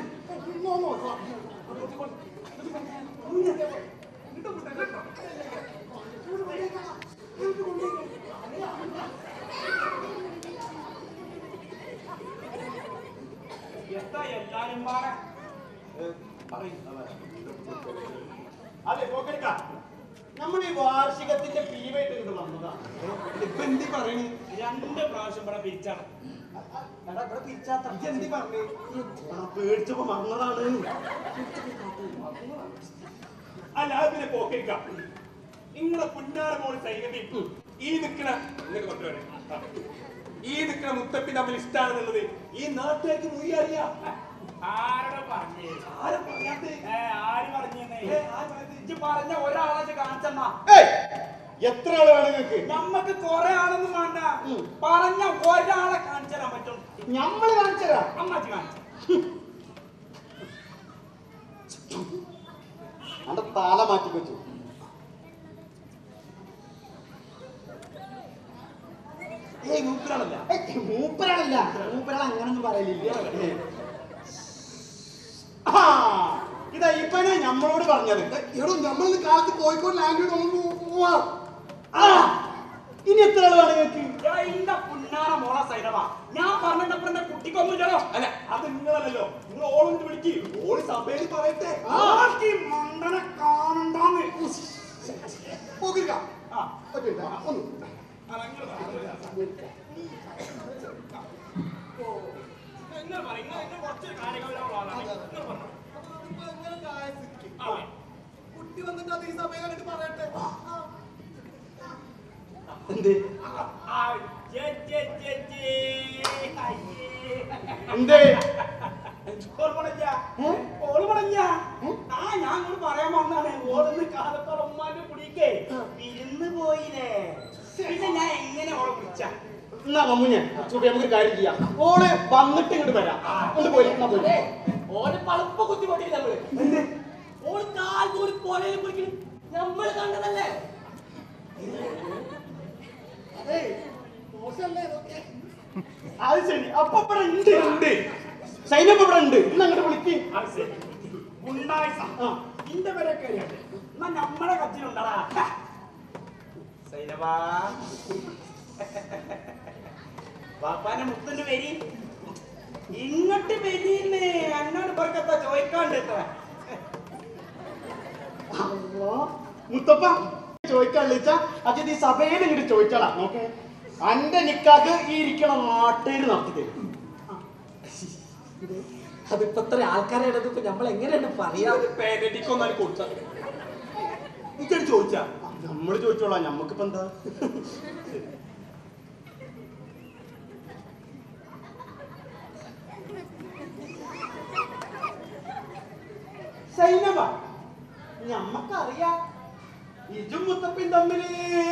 എന്താ എല്ലാരും പാടെ അതെ പോക്കെടുക്ക നമ്മൾ ഈ വാർഷികത്തിന്റെ പീവായിട്ട് ഇങ്ങോട്ട് വന്നതാ ഇപ്പൊ എന്തി പറയണേ രണ്ട് പ്രാവശ്യം ഇവിടെ പിരിച്ചാണ് എടാ ഇവിടെ പിരിച്ചാത്ത എന്തി പറഞ്ഞേ ആ പേടിച്ചപ്പോ വന്നതാണ് അല്ല അത് പിന്നെ പോക്കെടുക്ക നിങ്ങളെ പുന്നാര മോള് സൈനബി ഈ നിക്കണ ഇങ്ങോട്ട് കൊണ്ടുവരണേ ആ. ഈ നിക്കണ മുത്തപ്പി തമ്മിൽ ഇഷ്ടാണെന്നുള്ളത് ഈ നാട്ടുകാർക്ക് മുഴുവൻ അറിയാം ആരുടെ പറഞ്ഞേ ആരെ പറയാത്തേ ആര് പറഞ്ഞേ ഇജ്ജ് പറഞ്ഞ ഒരാളെ കാണിച്ചെന്നാ എത്ര ആള് വേണം നിങ്ങൾക്ക് നമ്മക്ക് കൊറേ ആളൊന്നും വേണ്ട പറഞ്ഞ ഒരാളെ കാണിച്ചു തരാൻ പറ്റും ഞമ്മള് കാണിച്ചതാ അമ്മാച്ചി കാണിച്ചു അന്റെ തല മാറ്റി വെച്ചു ഏയ് മൂപ്പരാണല്ല ഏയ്, മൂപ്പരാണല്ല മൂപ്പരാൾ അങ്ങനൊന്നും പറയലില്ല ആ, ഇതാ ഇപ്പനെ നമ്മളോട് പറഞ്ഞത് എടോ നമ്മളിന്ന് കാലത്ത് കോഴിക്കോട് ലാംഗ്വേജ് ഒന്ന് പോവാം ആ, ഇനി എത്ര ആള് വേണം നിങ്ങൾക്ക് എടാ, ഇന്റെ പുന്നാര മോള സൈനവാ ഞാൻ പറഞ്ഞപ്പോ എന്റെ കുട്ടിക്കൊന്നുമില്ലല്ലോ അല്ല അത് നിങ്ങളല്ലല്ലോ നിങ്ങൾ ഓളൊന്ന് വിളിക്ക് ഓള് സഭയിൽ പറയട്ടെ ആർക്കി മണ്ടനെ കാണണ്ടാന്ന് പോകില്ല ആ, ഒറ്റ മിനിറ്റ്, ആ, ഒന്ന് ആ, ഇങ്ങള് പറ, ഇങ്ങള് പറ. ഓ, ഇങ്ങള് പറ, ഇങ്ങള് ഇങ്ങള് കുറച്ച് കാര്യങ്ങളുള്ള ആളാണ്. ഇങ്ങള് പറഞ്ഞോ. ഇപ്പൊ ഇങ്ങനെ ആയ സ്ഥിതിക്ക് ആ. കുട്ടി വന്നിട്ട് അത് ഈ സമയം കണ്ടിട്ട് പറയട്ടെ ആ. എന്ത് ആ, ജെ, ജെ, ജെ, ജെ. അയ്യേ. എന്ത് ഓള് പണഞ്ഞ. ഓള് പണഞ്ഞ. ആ ഞാൻ ഇങ്ങോട്ട് പറയാൻ വന്നാണ് ഓടുന്ന കാലത്തോളം ഉമ്മാന്റെ കുടിക്കേ വിരുന്ന് പോയില്ലേ പിന്നെ ഞാൻ എങ്ങനെ ഓളെ വിളിച്ച എന്നാ മമ്മൂഞ്ഞ ചൂടി നമുക്ക് കാര്യം ചെയ്യാം ഓള് വന്നിട്ട് ഇങ്ങോട്ട് വരാം കൊണ്ട് പോയി എന്നാ പോയി ഓന് പളുപ്പ കുത്തി പൊട്ടിക്കില്ല നമ്മള് ഓള് കാൽ കൂടി പോലയിൽ കുടിക്കണം നമ്മള് കണ്ടതല്ലേ ഏയ്, മോശമല്ലേ ഇതൊക്കെ? അത് ശരി അപ്പൊ ഇവിടെ ഉണ്ട് ഉണ്ട് സൈനപ്പ് ഇവിടെ ഉണ്ട് ഇന്ന് അങ്ങോട്ട് വിളിക്ക് അത് ശരി ഉണ്ടായി ഇന്റെ പേരെ കയറിയാണ് എന്നാ നമ്മളെ കത്തിലുണ്ടടാ സൈനവാ പാപ്പാന്റെ മുത്തിന്റെ പേര് ഇങ്ങോട്ട് വരീന്ന് എന്നോട് പറക്കത്താ ചോദിക്കാണ്ട് എത്ര അള്ളാ, മുത്തപ്പ ചോദിക്കാനുള്ള വെച്ചാ അച്ഛൻ ഈ സഭയിൽ ഇങ്ങോട്ട് ചോദിച്ചാളാ നോക്കേ അന്റെ നിക്കാക്ക് ഈ ഇരിക്കണ നാട്ടേര് നടത്തി തരും അതിപ്പോ ഇത്ര ആൾക്കാരെ ഇടത് നമ്മൾ എങ്ങനെയാണ് പറയാ പേരടിക്കൊന്നാലും കൊടുത്ത ഇച്ചടി ചോദിച്ചാ നമ്മൾ ചോദിച്ചോളാം നമ്മക്കിപ്പോ എന്താ സൈനബ ഞമ്മക്കറിയാം ഇജും മുത്തപ്പയും തമ്മില്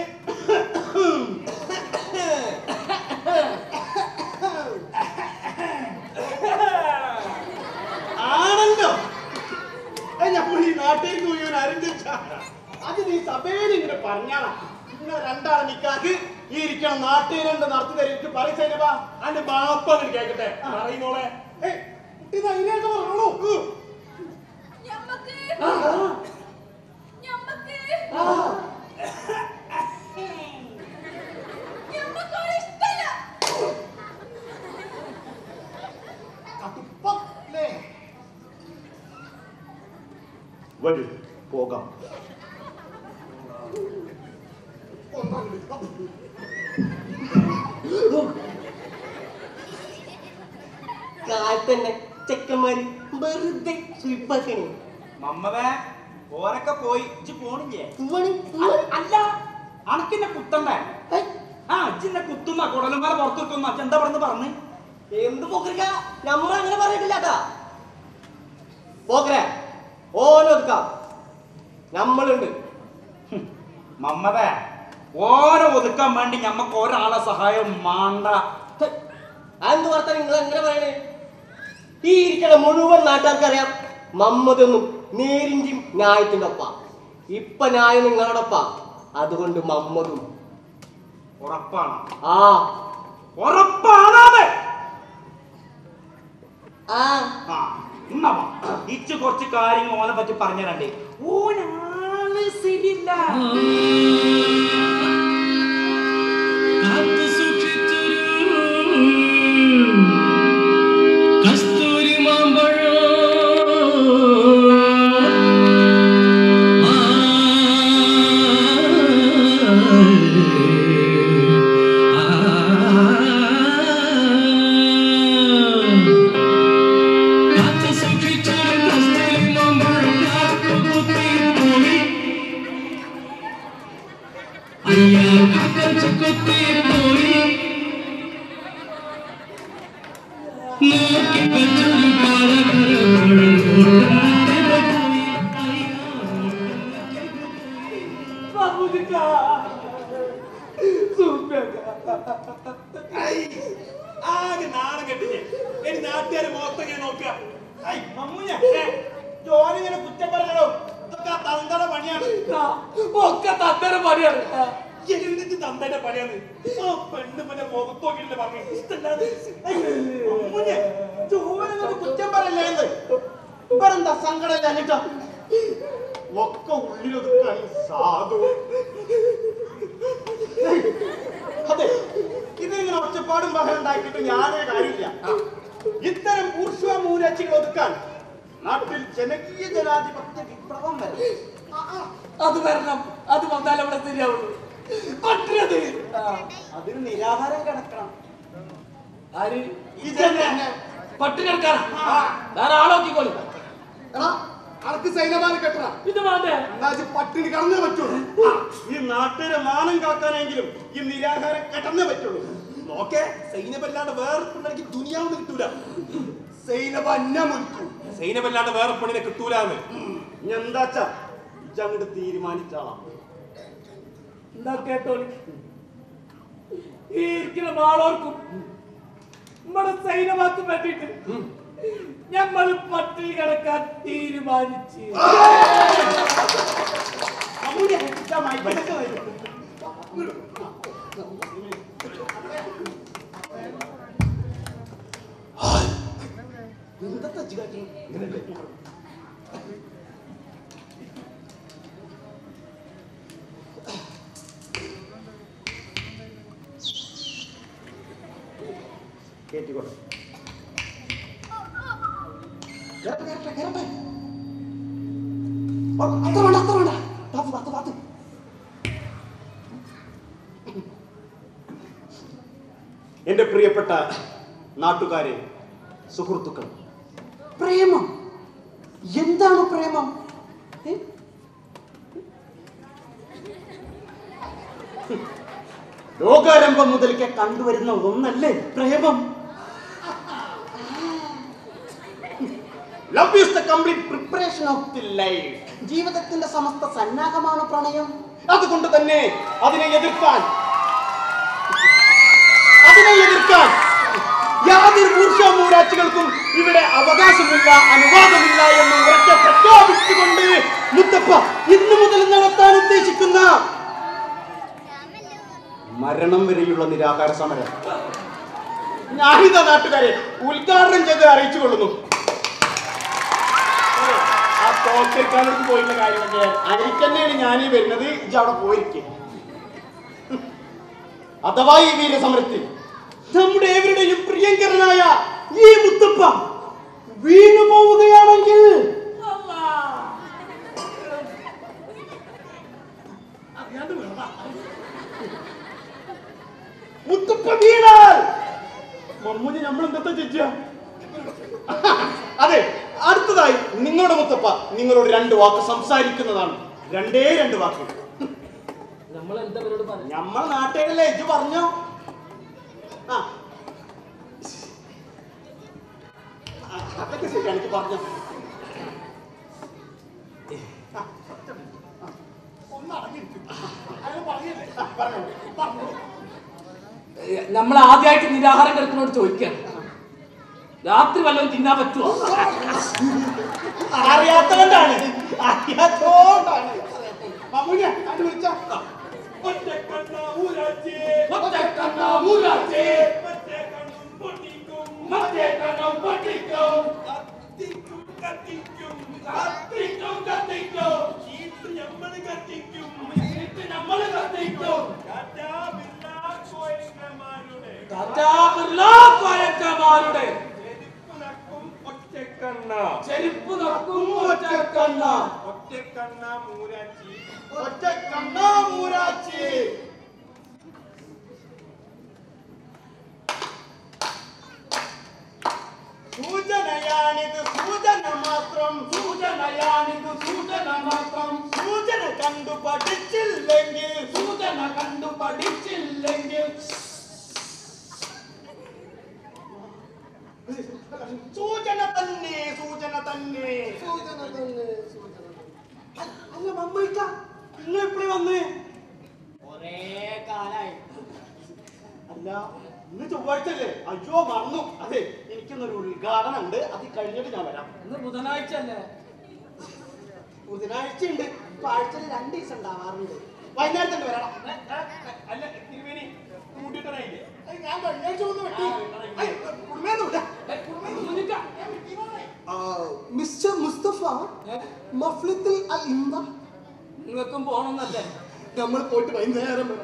ആണല്ലോ നമ്മൾ ഈ നാട്ടിലേക്ക് മുഴുവൻ അറിഞ്ഞിട്ടാ അത് നീ സഭയിൽ ഇങ്ങനെ പറഞ്ഞാണ് നിങ്ങൾ രണ്ടാളെ നിക്കാക്ക് ഈ ഇരിക്കണം നാട്ടുകാരുണ്ട് നടത്തി തരും പറയും സൈനബ അന്റെ ബാപ്പ അങ്ങട് കേക്കട്ടെ പറയുന്നോളെ ഏയ്, കുട്ടി ധൈര്യമായിട്ട് പറഞ്ഞോളൂ ഉം. ഞമ്മക്ക് ആ, ഞമ്മക്ക് ആ, ഞമ്മക്ക് അവളെ ഇഷ്ടല്ല കടുപ്പം, ല്ലേ? വരൂ പോകാം കാലത്തന്നെ ചെക്കന്മാര് വെറുതെ സുയിപ്പാക്കണേ മമ്മതേ ഓരൊക്കെ പോയി ഇജ്ജ് പോണില്ലേ ഉവ്വാണ്, അ- ഉവ്വാണ്. അല്ല അണക്കിന്നെ കുത്തണ്ടേ ഏയ്, ആ അച്ഛനെ കുത്തുന്ന കുടലുമാല പുറത്തു കുത്തുന്ന അച്ഛൻ എന്താ പറഞ്ഞ് പറഞ്ഞ് എന്ത് പോക്കറിക്ക നമ്മൾ അങ്ങനെ പറഞ്ഞിട്ടില്ലാട്ടാ പോക്കരെ ഓനൊതുക്കാം നമ്മളുണ്ട് മമ്മതേ ഓനെ ഒതുക്കാൻ വേണ്ടി ഞമ്മക്ക് ഒരാളെ സഹായം മാണ്ട ഹ്, അതെന്ത് വാർത്ത നിങ്ങൾ എങ്ങനെ പറയണേ ഈ ഇരിക്കണ മുഴുവൻ നാട്ടുകാർക്ക് അറിയാം മമ്മതൊന്നും നേരിഞ്ചും ന്യായത്തിന്റെ ഒപ്പ ഇപ്പൊ ന്യായം നിങ്ങളോടൊപ്പ അതുകൊണ്ട് മമ്മതും ഉറപ്പാണ് ആ ഉറപ്പാണത് ആ ആ എന്നാ വാ. ഇച്ച് കുറച്ച് കാര്യങ്ങൾ ഓനെ പറ്റി പറഞ്ഞു തരണ്ടേ ഓനാള് ശരിയില്ല കാത്തു സൂക്ഷിച്ചൊരു കസ്തൂരി മാമ്പഴം കാത്തു സൂക്ഷിച്ചൊരു കസ്തൂരി മാമ്പഴം കാത്തുകുത്തിപ്പോയി അയ്യാ കാക്കച്ചു കൊത്തിപ്പോയി നോക്കി വെച്ചൊരു കാലകരപ്പഴം ഓട്ടം പോയി ബാബുജിക്കാ നാട്ടുകാർ മുഖത്തെങ്ങനെ നോക്കുക ഐ, മമ്മൂഞ്ഞ, ഏ, ജോലിങ്ങനെ കുറ്റം പറയണോ ഇതൊക്കെ ആ തന്തയുടെ പണിയാണ് ഒക്കെ തന്തര പണിയാണ് എന്നിട്ട് തന്തയുടെ പണിയാണ് ആ പെണ്ണ് പിന്നെ മുഖത്ത് നോക്കിയിട്ടില്ല പറഞ്ഞു ഇഷ്ടല്ലാതെ ഐ, മമ്മൂഞ്ഞ, ജോലിങ്ങനെ കുറ്റം പറയല്ലേ എന്ന് ഇവരെന്താ സങ്കടം ഞാനിട്ടാ ഒക്കെ ഉള്ളിലൊതുക്കാണ് ഈ സാധു അതെ ഇതിങ്ങനെ ഒച്ചപ്പാടും ബഹളം ഉണ്ടാക്കിയിട്ട് ഞാനേ കാര്യമില്ല ഇത്തരം ഊർഷ്വ മൂലച്ചികൾ ഒതുക്കാൻ നാട്ടിൽ ജനകീയ ജനാധിപത്യ വിപ്ലവം വരും അത് വരണം അത് വന്നാൽ അവിടെ ശരിയാവുള്ളൂ പറ്റത് അതിന് നിരാഹാരം കിടക്കണം ആര് ഇതന്നെ. പട്ടിണി കിടക്കാനാ ധാരാളാക്കിക്കോളി എടാ അനക്ക് സൈനബാനെ കെട്ടണ ഇത് വേണ്ടേ എന്നാ ഇജ്ജ് പട്ടിണി കടന്നേ പറ്റുള്ളൂ ഈ നാട്ടുകാരെ മാനം കാക്കാനെങ്കിലും ഈ നിരാഹാരം കിടന്നേ പറ്റുള്ളൂ നോക്കേ സൈന്യമല്ലാണ്ട് വേറെ പെണ്ണിക്ക് ദുനിയാവ് കിട്ടൂല സൈനബ അന്ന മുൽക്കും സൈന്യമല്ലാണ്ട് വേറെ പെണ്ണിനെ കിട്ടൂലെന്ന് എന്താച്ചാ ഇജങ്ങോട്ട് തീരുമാനിച്ചാളാ എന്താ കേട്ടോളി ഈ ഇരിക്കുന്ന നാളോർക്കും നമ്മുടെ സൈന്യമാക്കും വേണ്ടിയിട്ട് ഞങ്ങൾ പട്ടിണി കിടക്കാൻ തീരുമാനിച്ചു മമ്മൂട്ടി, ഇതാ മൈക്കിലൊക്കെ വരും. എന്തത്താ ഇജ്ജ് കാട്ടുന്നെ? കേട്ടിക്കോട്ടെ കേറട്ടെ, കേറട്ടെ, കേറട്ടെ. ഓ, അത്ര വേണ്ട അത്ര വേണ്ട താത്ത് താത്ത് താത്ത് എന്റെ പ്രിയപ്പെട്ട നാട്ടുകാരെ സുഹൃത്തുക്കൾ പ്രേമം എന്താണ് പ്രേമം ഏ? ലോകാരംഭം മുതൽക്കേ കണ്ടുവരുന്ന ഒന്നല്ലേ പ്രേമം love is the complete preparation of the life ജീവിതത്തിന്റെ സമസ്ത സന്നാഹമാണ് പ്രണയം അതുകൊണ്ട് തന്നെ അതിനെ എതിർക്കാൻ അതിനെ എതിർക്കാൻ യാതൊരു മൂർച്ച മൂരാച്ചികൾക്കും ഇവിടെ അവകാശമില്ല അനുവാദമില്ല എന്ന് ഉറക്കെ പ്രഖ്യാപിച്ചുകൊണ്ട് മുത്തപ്പ ഇന്നു മുതൽ നടത്താൻ ഉദ്ദേശിക്കുന്ന മരണം വരെയുള്ള നിരാഹാര സമരം ഞാനിതാ നാട്ടുകാരെ ഉദ്ഘാടനം ചെയ്ത് അറിയിച്ചു കൊള്ളുന്നു ആ തോക്കെടുക്കാനൊക്കെ പോയിട്ടുള്ള കാര്യമൊക്കെ അതിലേക്ക് തന്നെയാണ് ഞാനീ വരുന്നത് ഇജ്ജ് അവിടെ പോയിരിക്കും അഥവാ ഈ വീരസമരത്തിൽ നമ്മുടെ ഏവരുടെയും പ്രിയങ്കരനായ ഈ മുത്തപ്പ വീണു പോവുകയാണെങ്കിൽ മുത്തപ്പ വീണാൽ മമ്മൂഞ്ഞ് നമ്മൾ എന്താ ചേച്ചിയ അതെ അടുത്തതായി നിങ്ങളുടെ മുത്തപ്പ നിങ്ങളോട് രണ്ട് വാക്ക് സംസാരിക്കുന്നതാണ് രണ്ടേ രണ്ട് വാക്ക് നമ്മൾ എന്താ പേരോട് പറഞ്ഞു നമ്മളെ നാട്ടുകാരല്ലേ ഇജ്ജ് പറഞ്ഞോ ആ ആ, അതൊക്കെ ശരിയാണ് എനിക്ക് പറഞ്ഞോ ആ, ആ, ഒന്ന് അടങ്ങിയിരിക്കും. അയാൾ പറയല്ലേ? ആ, പറഞ്ഞോ, പറഞ്ഞോ. നമ്മൾ ആദ്യമായിട്ട് നിരാഹാരം കിടക്കുന്നോട് ചോദിക്കാൻ രാത്രി വല്ലതും തിന്നാൻ പറ്റുമോ അറിയാത്തോണ്ടാണ് അറിയാത്തോണ്ടാണ് മമ്മൂഞ്ഞ അത് വിളിച്ചോ ഒറ്റക്കണ്ണ ഊരാച്ചി ഒറ്റക്കണ്ണ ഊരാച്ചി. ഒറ്റക്കണ്ണും പൊട്ടിക്കും മറ്റേ കണ്ണം പൊട്ടിക്കും കത്തിക്കും കത്തിക്കും കത്തിക്കും കത്തിക്കും ചീട്ട് ഞമ്മള് കത്തിക്കും ഇത് നമ്മള് കത്തിക്കും ടാറ്റാ ബിർള കോയങ്ങന്മാരുടെ ടാറ്റാ ബിർള കോയക്കന്മാരുടെ ചെരുപ്പ് നക്കും ഒറ്റക്കണ്ണ ചെരുപ്പ് നക്കും ഒറ്റക്കണ്ണ ഒറ്റക്കണ്ണ മൂരാച്ചി ഒറ്റക്കണ്ണ മൂരാച്ചി സൂചനയാണിത് സൂചന മാത്രം സൂചനയാണിത് സൂചന മാത്രം സൂചന കണ്ടു പഠിച്ചില്ലെങ്കിൽ സൂചന കണ്ടു പഠിച്ചില്ലെങ്കിൽ സൂചന തന്നെ സൂചന തന്നെ സൂചന തന്നെ സൂചന അല്ല മമ്മയിക്ക നിങ്ങൾ എപ്പോഴേ വന്നേ ഒരേ കാലായി അല്ല ഇന്ന് ചൊവ്വാഴ്ച അല്ലേ അയ്യോ മറന്നു അതെ എനിക്ക് എനിക്കൊന്നൊരു ഉദ്ഘാടനം ഉണ്ട് അത് കഴിഞ്ഞിട്ട് ഞാൻ വരാം ഇന്ന് ബുധനാഴ്ച അല്ലേ ബുധനാഴ്ച ഉണ്ട് ഇപ്പൊ ആഴ്ചയിൽ രണ്ട് ദിവസം ഉണ്ടാവാറുണ്ട് വൈകുന്നേരത്തേക്ക് വരണം അല്ല തിരുമേനി കൂട്ടിയിട്ടണേ അത് ഞാൻ കഴിഞ്ഞാഴ്ച ഒന്ന് വെട്ടി ഐ, കുടുംബമൊന്നുമില്ല. ആ, മിസ്റ്റർ മുസ്തഫ മഫ്ലത്തിൽ അൽ ഇന്ദ നിങ്ങൾക്കും പോണമെന്നല്ലേ നമ്മൾ പോയിട്ട് വൈകുന്നേരം വരാം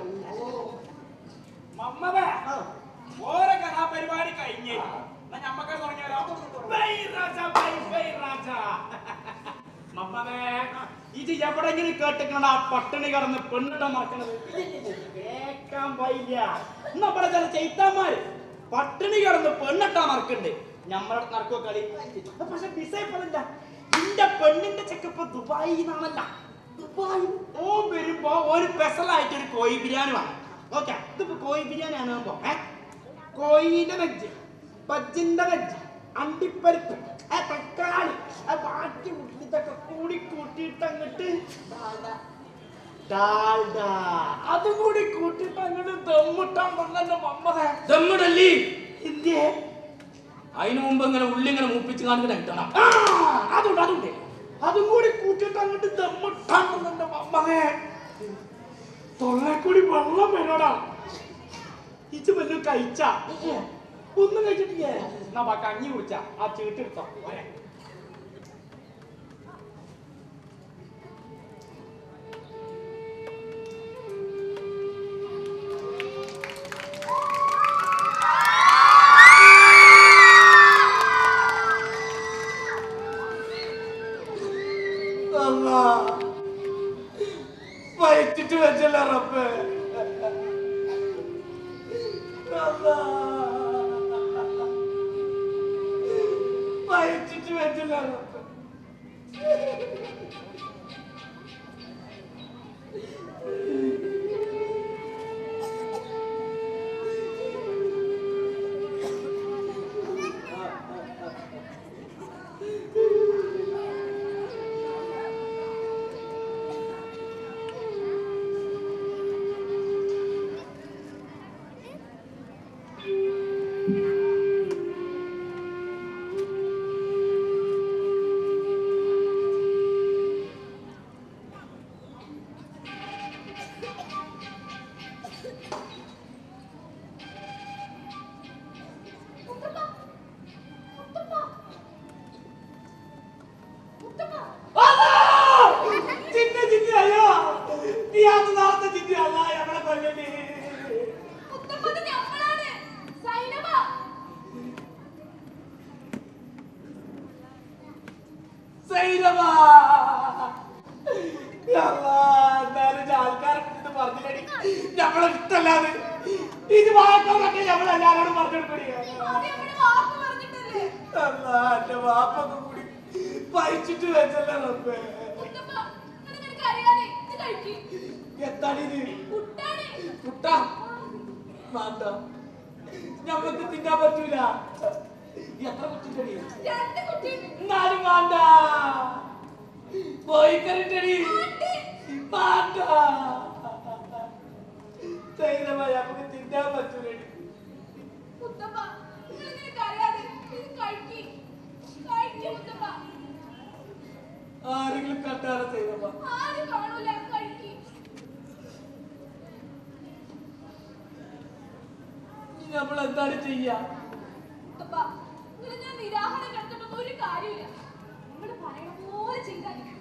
മമ്മതേ ഓരോ കഥാപരിപാടി കഴിഞ്ഞ് എന്നാ ഞമ്മക്ക് തുടങ്ങിയാലോ ബൈ രാജ ബൈ ബൈ രാജ മമ്മതേ ഇത് എവിടെങ്കിലും കേട്ടിക്കണ ആ പട്ടിണി കടന്ന് പെണ്ണിട്ട മറക്കണത് കേക്കാൻ വയ്യ നമ്മുടെ ചില ചെയ്ത്തന്മാര് പട്ടിണി കടന്ന് പെണ്ണിട്ടാ മറക്കണ്ട് ഞമ്മടെ നടക്കോ കളി പക്ഷെ വിസയപ്പെടില്ല ഇന്റെ പെണ്ണിന്റെ ചെക്കപ്പ് ദുബായി നിന്നാണല്ല ദുബായി ഓ വരുമ്പോ ഒരു സ്പെഷ്യലായിട്ട് ഒരു കോഴി ബിരിയാണി വേണം ഓക്കെ ഇതിപ്പോ കോഴി ബിരിയാണി ആകുമ്പോ ഏ കോഴിന്റെ വെജ് ബജ്ജിന്റെ വെജ് അണ്ടിപ്പരിപ്പ് ആ തക്കാളി ആ ബാക്കി ഉള്ളി ഇതൊക്കെ കൂടി കൂട്ടിയിട്ട് അങ്ങോട്ട് ഡാൽഡ അതും കൂടി കൂട്ടിയിട്ട് അങ്ങോട്ട് ദമ്മിട്ടാൻ പറഞ്ഞ മമ്മതേ ദമ്മിടല്ലേ ഇന്ത്യേ അതിനു മുമ്പ് ഇങ്ങനെ ഉള്ളി ഇങ്ങനെ മൂപ്പിച്ച് കാണിക്കണം കിട്ടണം ആ, അതുണ്ട് അതുണ്ട് അതും കൂടി കൂട്ടിയിട്ട് അങ്ങോട്ട് ദമ്മിട്ടാൻ പറഞ്ഞ മമ്മതേ തൊള്ളെ കൂടി വെള്ളം വരോടാ ഇച്ച് വല്ലതും കഴിച്ച ഒന്നും കഴിച്ചിട്ടില്ലേ എന്നാ ബാ കഞ്ഞി കുടിച്ച ആ ചീട്ടെടുത്തോ പോരെ. അല്ലാ. വയറ്റിട്ട് വെച്ചല്ല റബ്ബേ അല്ലാ. വയറ്റിട്ട് വെച്ചല്ല റബ്ബേ ചിന്ന ചിന്ന അയ്യോ നീ അത് നാളത്തെ ചിന്ന അല്ല എവിടെ കൊല്ലണ്ടി മുത്തപ്പത് ഞമ്മളാണ് സൈനബ സൈനവാ എന്നാലും ആൾക്കാരെ കുറിച്ച് പറഞ്ഞില്ലടി നമ്മളെ ഇഷ്ടല്ലാതെ ഇത് വായിക്കാൻ നമ്മളെല്ലാരോടും പറഞ്ഞെടുക്കണേ അത് നമ്മുടെ വാക്ക് പറഞ്ഞിട്ടല്ലേ അല്ലാ എന്റെ വാപ്പൊക്കെ കൂടി പഴിച്ചിട്ട് വെച്ചല്ലേ റബ്ബേ മുത്തപ്പ നിനക്ക് അറിയാതെ ഇത് കഴിക്ക് എത്താണ് ഇത് പുട്ടാണ് പുട്ട വേണ്ട ഞമ്മക്ക് തിന്നാൻ പറ്റൂല എത്ര കുറ്റിട്ടടി രണ്ട് കുട്ടി എന്നാലും വേണ്ട പോയിക്കറിട്ടടി വേണ്ട ധൈര്യമായി നമുക്ക് തിന്നാൻ പറ്റൂലടി മുത്തപ്പ നിനക്ക് അറിയാതെ ഇത് കഴിക്ക് കഴിക്ക് മുത്തപ്പ ആരെങ്കിലും കണ്ടാറ ചെയ്തപ്പ ആരും കാണൂല കഴിക്ക് നമ്മൾ എന്താണ് ചെയ്യാ മുത്തപ്പ നിങ്ങൾ ഞാൻ നിരാഹാരം കിടന്നിട്ടൊന്നും ഒരു കാര്യമില്ല നിങ്ങൾ പറയണ പോലെ ചെയ്താൽ മതി.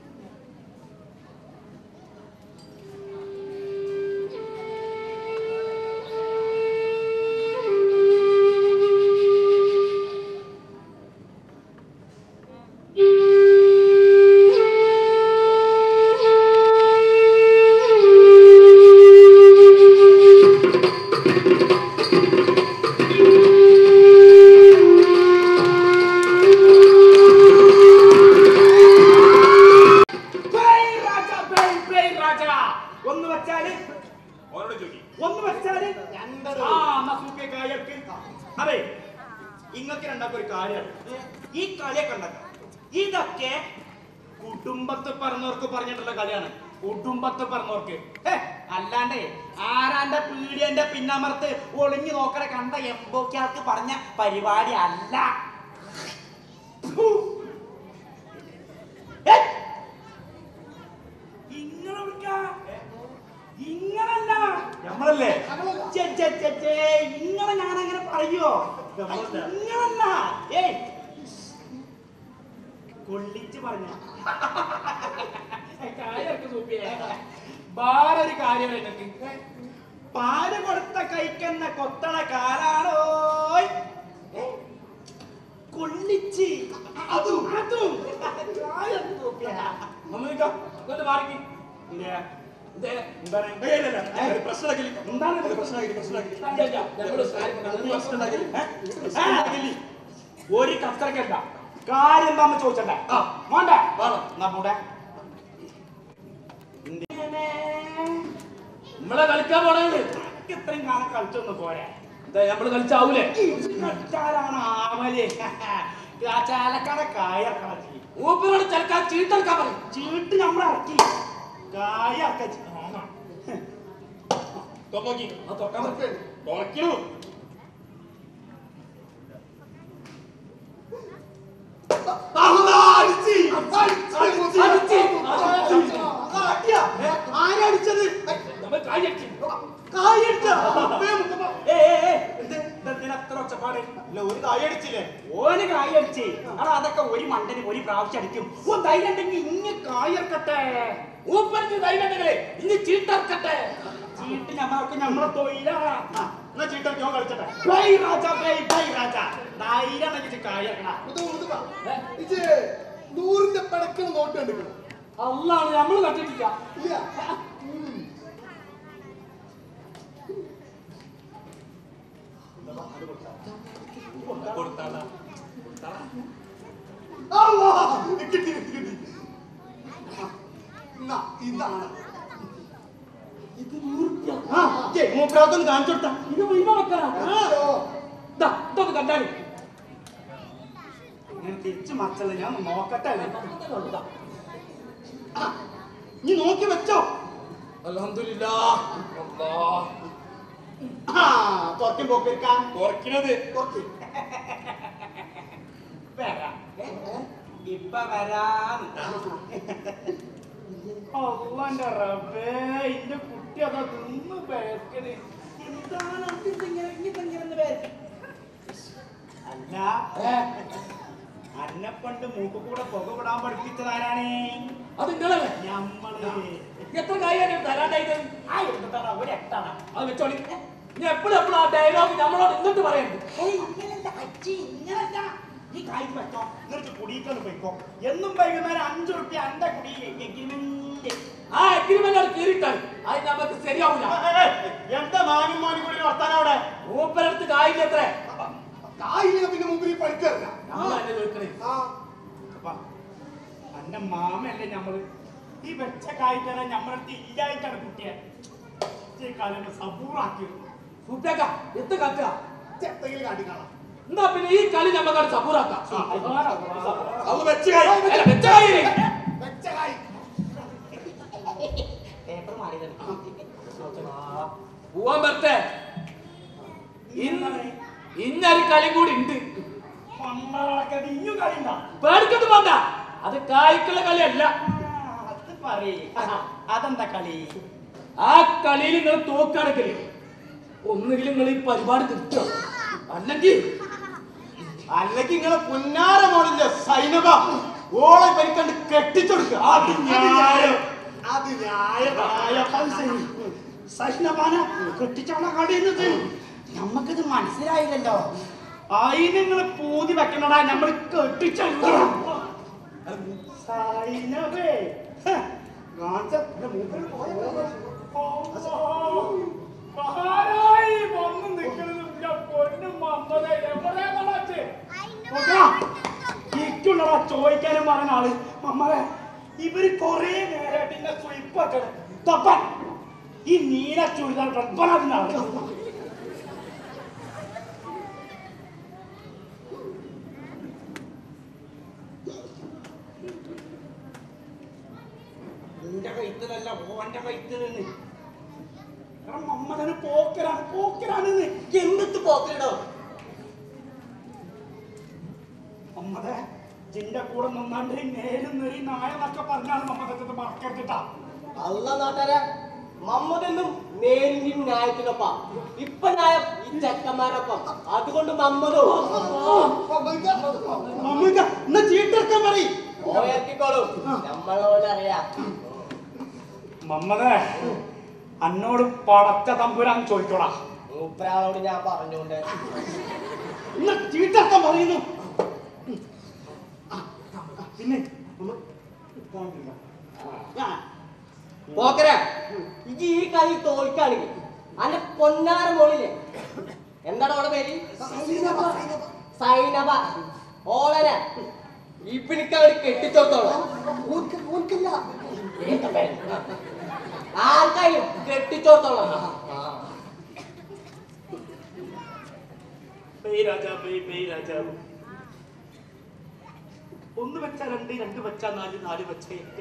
ബേയ് രാജ, ബേയ്, ബേയ് രാജ. ഒന്ന് വെച്ചാല് ഒന്ന് വെച്ചാല് ആ എന്നാ സൂപ്പേ കായർക്ക് അതെ ഇങ്ങക്ക് രണ്ടാക്കും ഒരു കാര്യമാണ് ഈ കളിയൊക്കെ ഉണ്ടാക്കാം ഇതൊക്കെ കുടുംബത്തിൽ പറഞ്ഞവർക്ക് പറഞ്ഞിട്ടുള്ള കളിയാണ് കുടുംബത്ത് പറഞ്ഞോർക്ക് ഹേ, അല്ലാണ്ടേ ആരാന്റെ പീഡിയന്റെ പിന്നമർത്ത് ഒളിഞ്ഞു നോക്കണ കണ്ട എംബോക്കാർക്ക് പറഞ്ഞ പരിപാടി അല്ല ഫു. ഏ, ഇങ്ങനെ വിളിക്കാ? ഇങ്ങനല്ല നമ്മളല്ലേ ചെ, ചെ, ചെ, ചെ, ഇങ്ങനെ ഞാൻ അങ്ങനെ പറയോ ഇങ്ങനല്ല ഏയ് കൊള്ളിച്ച് പറഞ്ഞ കാര്യമൊക്കെ സൂപ്പിയേ വേറൊരു കാര്യം എനിക്ക് പാല് കൊടുത്ത കൈക്കെന്ന കൊത്തണ കാലാണോ കൊള്ളിച്ച് അതും അതും കാര്യം സൂപ്പിയാ മമ്മൂക്ക ഇങ്ങോട്ട് മാറിക്ക് ഇതേ എന്താണ് ഏയ് ഇല്ല, ഇല്ല. ഒരു പ്രശ്നമാക്കില്ല. എന്താണ് ഒരു പ്രശ്നമാക്കില്ല, പ്രശ്നമാക്കില്ല. ഇല്ല, ഞങ്ങള് കാര്യം പറഞ്ഞു. ഒരു പ്രശ്നമാക്കില്ല. ഒരു കത്തറക്കല്ല കാര്യം എന്താന്ന് ചോദിച്ചണ്ടേ ആ. വേണ്ട വേണം. നമ്മുടെ നമ്മളെ കളിക്കാൻ പോണത് ഇത്രയും കാലം കളിച്ചൊന്ന് പോരെ നമ്മള് കളിച്ചാവൂലേ കളിച്ചാലാണ് ആവല് ചാലക്കട കായറക്കണം മൂപ്പരോട് ചിലക്കാൻ ചീട്ടെടുക്കാൻ പറയും ചീട്ട് നമ്മൾ ഇറക്കി കായൊക്കെ തുറന്നോക്കി. ആ തൊക്കാൻ പറ്റും തുറക്കണു. അല്ലാ, അടിച്ച്. അടിച്ച്. അടിച്ച്. ആ, അടിയാ. ഏ, ആരാ അടിച്ചത് നമ്മൾ കായടിച്ചു കായ് അടിച്ച അപ്പേ മുത്തപ്പ. അത്ര ഒച്ചപ്പാട് അല്ല ഒരു കായ് അടിച്ചില്ലേ ഓന് കായ അടിച്ചേ അടാ അതൊക്കെ ഒരു മണ്ടന് ഒരു പ്രാവശ്യം അടിക്കും ഓ ധൈര്യം ഉണ്ടെങ്കിൽ ഇങ്ങ കായർക്കട്ടെ മൂപ്പർക്ക് ധൈര്യമുണ്ടെങ്കിലേ ഇനി ചീട്ടെടുക്കട്ടെ ചീട്ട് ഞമ്മൾക്ക് ഞമ്മളെ തൊഴിലാ എന്നാ ചീട്ട ഞാൻ കളിച്ചട്ടെ ബൈ രാജ ബൈ ബൈ രാജ ധൈര്യം ഉണ്ടെങ്കിൽ കായർക്കണ മുത്തപ്പ, മുത്തപ്പ. ഇജ്ജ് നൂറിന്റെ പടക്കണ നോട്ട് കണ്ടിക്കണം അല്ലാണ് നമ്മള് കണ്ടിട്ടില്ല ഇല്ല കൊടുത്താടാ. അല്ലാ, കിട്ടി കിട്ടി കിട്ടി എന്നാ, ഇതാണ് ഇത് നൂറുപ്യ ആ, ഇജ്ജ് മൂപ്പരാക്കൊന്ന് കാണിച്ചു കൊടുത്താ ഇത് മുഴുവൻ വെക്കാനാ ആ. ദാ, ഇതൊന്ന് കണ്ടാല് ഇങ്ങനെ തിരിച്ചു മച്ചത് ഞാൻ ഒന്ന് നോക്കട്ടെ ആ, നീ നോക്കി വെച്ചോ അൽഹംദുലില്ലാ അല്ലാഹ് ആ തുറക്കും പോക്കിരിക്കാം തുറക്കണത്. തുറക്ക് വരാം ഇപ്പൊ വരാം അള്ളാന്റെ റബ്ബേ ഇന്റെ കുട്ടി അതാ നിന്ന് പേർക്കണ് എന്താണ് ഇങ്ങനെ ഇങ്ങനെ പേർക്ക് അല്ല അന്നെ പണ്ട് മൂക്ക് കൂടെ പുക വിടാൻ പഠിപ്പിച്ചതാരാണ് അത് നിങ്ങളല്ലേ ഞമ്മള് എത്ര കാര്യം തരാണ്ടായത് ആ എന്താണ് ഒരു എട്ടാണ് അത് വെച്ചോളി ഞാൻ എപ്പോഴും എപ്പോഴും ആ ഡയലോഗ് നമ്മളോട് എന്നിട്ട് പറയരുത് ഏയ് ഇങ്ങനല്ല അച്ഛി ഇങ്ങനല്ല ഈ കാര്യം വെച്ചോ എന്നിട്ട് കുടിയിട്ടൊന്ന് പോയിക്കോ എന്നും വൈകുന്നേരം അഞ്ചു റുപ്യ അന്റെ കുടി എഗ്രിമെന്റ് ആ അഗ്രിമെന്റ് അവിടെ കീറിയിട്ടാൽ അത് നമുക്ക് ശരിയാവില്ല എന്താ മാനും മാനും കൂടി വർത്താനം അവിടെ മൂപ്പരടുത്ത് കായില്ല എത്ര കായില്ല പിന്നെ മുമ്പിൽ ഈ പണിക്കാരനാ നമ്മൾ എന്നെ ചോദിക്കണേ ആ അപ്പ അന്റെ മാമല്ലേ ഞമ്മള് ഈ വെച്ച കായിട്ടാണ് ഞമ്മളടുത്ത് ഇല്ലായിട്ടാണ് കുട്ടിയെ ഈ കാലം സബൂറാക്കിയത് സൂപ്പേക്ക എത്ത് കത്തുക ചെത്തെങ്കിലും കാട്ടി കാണാം എന്നാ പിന്നെ ഈ കളി നമുക്കവിടെ സബൂറാക്കാം അത് വെച്ച് കായ്. അല്ല, വെച്ച കായില്ലേ വെച്ച കായ് പേപ്പർ മാറിയത് പോവാൻ പറ്റേ ഇന്ന് ഇന്നൊരു കളി കൂടി ഉണ്ട് മണ്ണാളൊക്കെ ഇഞ്ഞും കളിണ്ട പേടിക്കൊന്നും വേണ്ട അത് കായ്ക്കുള്ള കളിയല്ല അത് പറയേ അതെന്താ കളി ആ കളിയിൽ നിങ്ങൾ തോക്കാണെങ്കിൽ ഒന്നുകിൽ നിങ്ങൾ ഈ പരിപാടി കിട്ടുക അല്ലെങ്കിൽ അല്ലെങ്കിൽ നിങ്ങളെ പുന്നാര മോളില്ല സൈനബ ഓളെ പരിക്കണ്ട് കെട്ടിച്ചെടുക്കുക അത് ന്യായം. അത് ന്യായം സഹിനപാന കെട്ടിച്ചാണ കളിയുന്നത് നമ്മക്കിത് മനസ്സിലായില്ലല്ലോ അതിന് നിങ്ങൾ പൂതി വെക്കണടാ നമ്മൾ കെട്ടിച്ചെടുക്കണം സൈനബേ ഹ, കാണിച്ച എന്റെ മൂപ്പര് പോയോ? അല്ലാ, മഹാരായി വന്ന് നിൽക്കണത് ഇന്റെ പൊന്നും മമ്മതേ, എവിടെയാണെടാ ഇത്? നോക്കാ, ഇക്കുള്ളടാ ചോദിക്കാനും പറഞ്ഞ ആള് മമ്മളെ ഇവര് കൊറേ നേരമായിട്ട് ഇന്നെ സ്വയിപ്പാക്കണം തപ്പൻ ഈ നീല ചുരിദാർ റബ്ബനാണ് ആള് നിന്റെ കൈ കഴുത്തിലല്ല ഓന്റെ വയറ്റിൽ മമ്മതന് പോക്കരാണ് പോക്കരാണ് എന്നിട്ട് പോക്കിടോ മമ്മതെ ജിന്റെ കൂടെ നിന്നാണ്ട് നേരും നെറി നായ എന്നൊക്കെ പറഞ്ഞാണ് മമ്മദത്തെ മറക്കരുതിട്ടാ അല്ല നാട്ടാരെ മമ്മതെന്നും നേരിന്റെയും ന്യായത്തിനൊപ്പം ഇപ്പൊ ന്യായം ഈ ചെക്കന്മാരൊപ്പം അതുകൊണ്ട് മമ്മതോ മമ്മൂക്ക എന്നാ ചീട്ടെടുക്കാൻ പറയും ഓയർക്കിക്കോളും നമ്മളോട് അറിയാം മമ്മതെ അന്നോട് പടച്ച തമ്പുരാൻ ചോദിക്കോടാ മൂപ്പരാളോട് ഞാൻ പറഞ്ഞുകൊണ്ട് എന്നാ ചീട്ടെടുക്കാൻ പറയുന്നു പിന്നെ നമ്മ പോകണ്ടില്ല. ആ, പോക്കരെ ഇജ് ഈ കളി തോൽക്കാണെങ്കിൽ അന്റെ പൊന്നാര മോളിലെ എന്താണ് അവളുടെ പേര് സൈനബ ഓളനെ ഇപ്പിനിക്ക് അങ്ങോട്ട് കെട്ടിച്ചോർത്തോളാം ആർക്കായാലും കെട്ടിച്ചോർത്തോളാം ബേയ് രാജാ ബേയ് ബേയ് രാജാവ് ഒന്ന് വെച്ച രണ്ട് രണ്ട് വെച്ച നാല് നാല് വെച്ച എട്ട്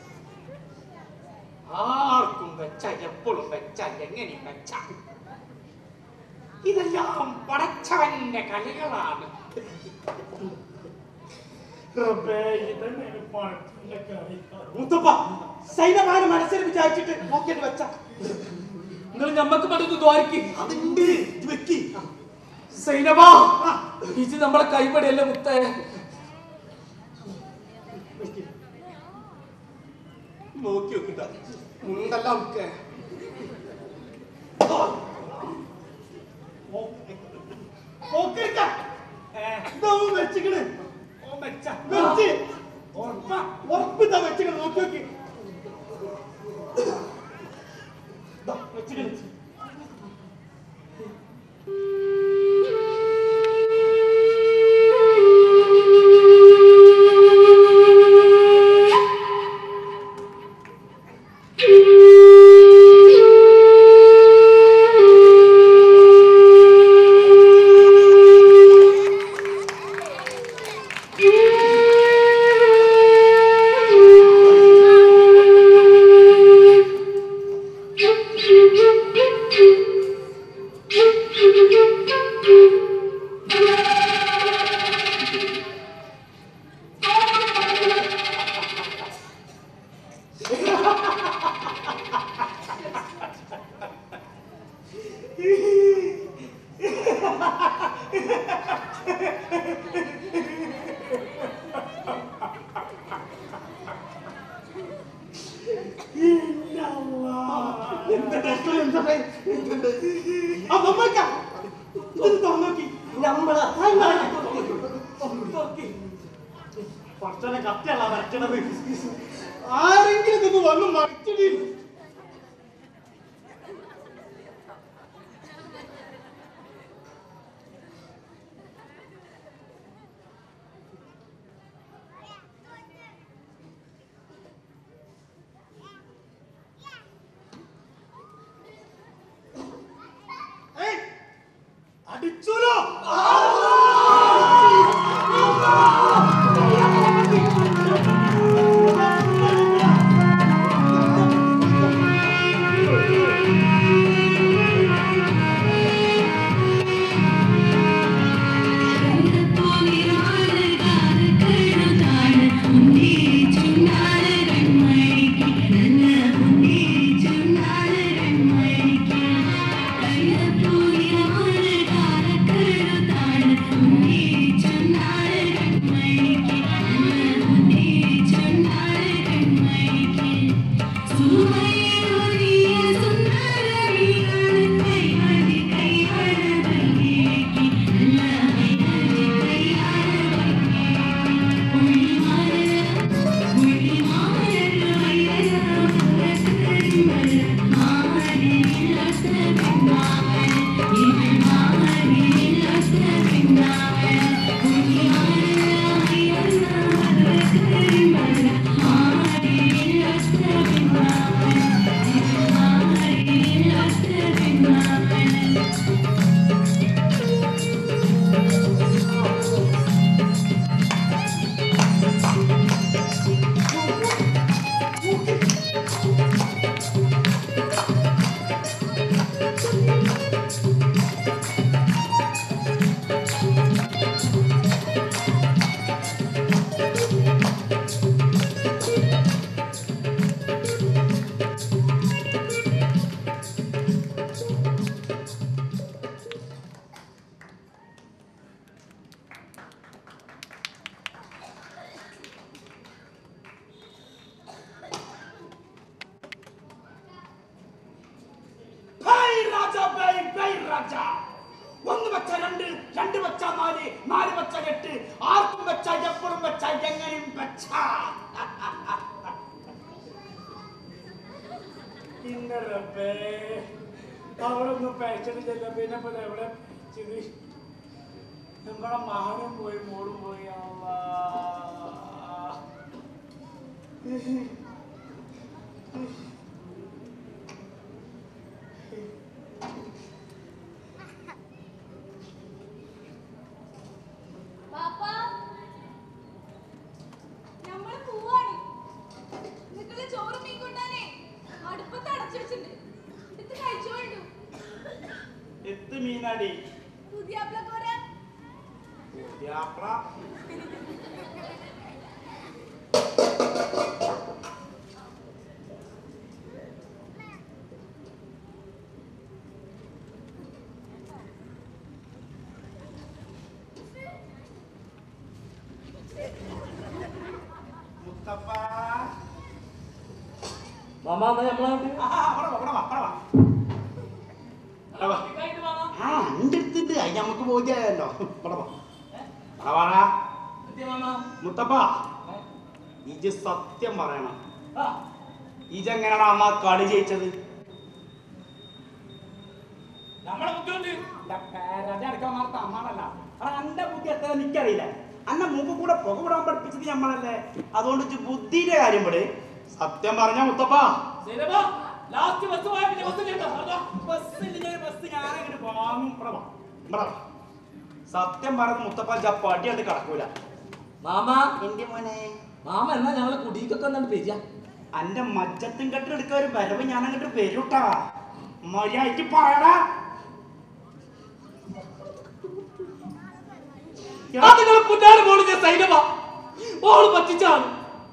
ആർക്കും വെച്ച എപ്പോഴും വെച്ച എങ്ങനെ വെച്ച ഇതെല്ലാം പടച്ചവന്റെ കളികളാണ് റബ്ബേ, ഇതെങ്ങനെ പടച്ചവന്റെ കളികളാണ്? മുത്തപ്പ സൈനമാനെ മനസ്സിൽ വിചാരിച്ചിട്ട് നോക്കിയിട്ട് വെച്ച നിങ്ങൾ ഞമ്മക്ക് പറ്റുന്നു ദ്വാരക്ക് അതുണ്ട് ഇത് വെക്കി സൈനബാ ഇത് നമ്മളെ കൈപടിയല്ലേ മുത്തേ നോക്കി വെക്കിട്ട മുണ്ടല്ല നമുക്ക് വെച്ചിക്കണ് ഓ വെച്ച വെച്ച് ഉറപ്പിതാ വെച്ചിക്കണ് നോക്കി നോക്കി ദാ, വെച്ചിക്കണ് നമ്മളെ കുറച്ചനെ കത്തിയല്ല വരയ്ക്കണത് ആരെങ്കിലും ഇതൊന്ന് വന്ന് മറിച്ചിടി അടിച്ചോലോ ചുണ്ടാല വെച്ച നാല് നാല് വെച്ച എട്ട് ആർക്കും വെച്ച എപ്പോഴും വെച്ച എങ്ങനെയും വെച്ച ഇന്ന റബ്ബേ അവിടെ ഒന്ന് പേച്ചണില്ല പിന്നെ ഇപ്പൊ എവിടെ ചെയ്ത് നമ്മളെ മകനും പോയി മോളും പോയി അള്ളാ. പാപ്പാ നമ്മള് പോവാണ് നിങ്ങള് ചോറ് മീൻ കൊണ്ടാനേ അടുപ്പത്ത് അടച്ചു വെച്ചിട്ടുണ്ട് എടുത്ത് കഴിച്ചോളൂ എത്ത് മീനാടി പുതിയ കോര പുതിയാപ്ല മുത്തപ്പ മാമ എന്നാ നമ്മളാണ്ട് ആ, അവിടെ വാ, അവിടെ വാ, അവിടെ വാ. അവിടെ വാ. ഇതായിട്ട് മാമാ ആ എന്റെ അടുത്തുണ്ട് അത് നമുക്ക് ബോധ്യമായല്ലോ ഇവിടെ വാ. അവിടെ വാടാ. എന്തിയെ മാമ മുത്തപ്പ ഇജ് സത്യം പറയണം ആ ഇജെങ്ങനെയാണ് അമ്മ കളി ജയിച്ചത് നമ്മളെ ബുദ്ധിമുട്ട് അന്റെ ബുദ്ധി എത്ര എനിക്കറിയില്ല അന്നെ മൂക്ക് കൂടെ പുക വിടാൻ പഠിപ്പിച്ചത് നമ്മളല്ലേ അതുകൊണ്ട് ഇജ്ജ് ബുദ്ധിയുടെ കാര്യം പെട് സത്യം പറഞ്ഞ മുത്തപ്പ സൈനബ ലാസ്റ്റ് ബസ് പോയ പിന്നെ ബസ് കേട്ടോ അതാ ബസ്സിൽ ബസ് ഞാനങ്ങനെ വാങ്ങും ഇവിടെ വാ, ഇവിടെ വാ. സത്യം പറഞ്ഞ മുത്തപ്പ ജപ്പാട്ടി അത് കിടക്കൂല മാമ എന്റെ മോനെ മാമ എന്നാ ഞങ്ങളെ കുടിക്കൊക്കെ എന്നാണ് പെരിയ അന്റെ മജ്ജത്തും കെട്ടെടുക്ക ഒരു വരവ് ഞാൻ അങ്ങോട്ട് വരൂട്ടാ മര്യാദക്ക് പറയടാ അത് നിങ്ങൾ കുഞ്ഞാട് മോള് ഞാൻ സൈനബ ഓള് പറ്റിച്ചാണ്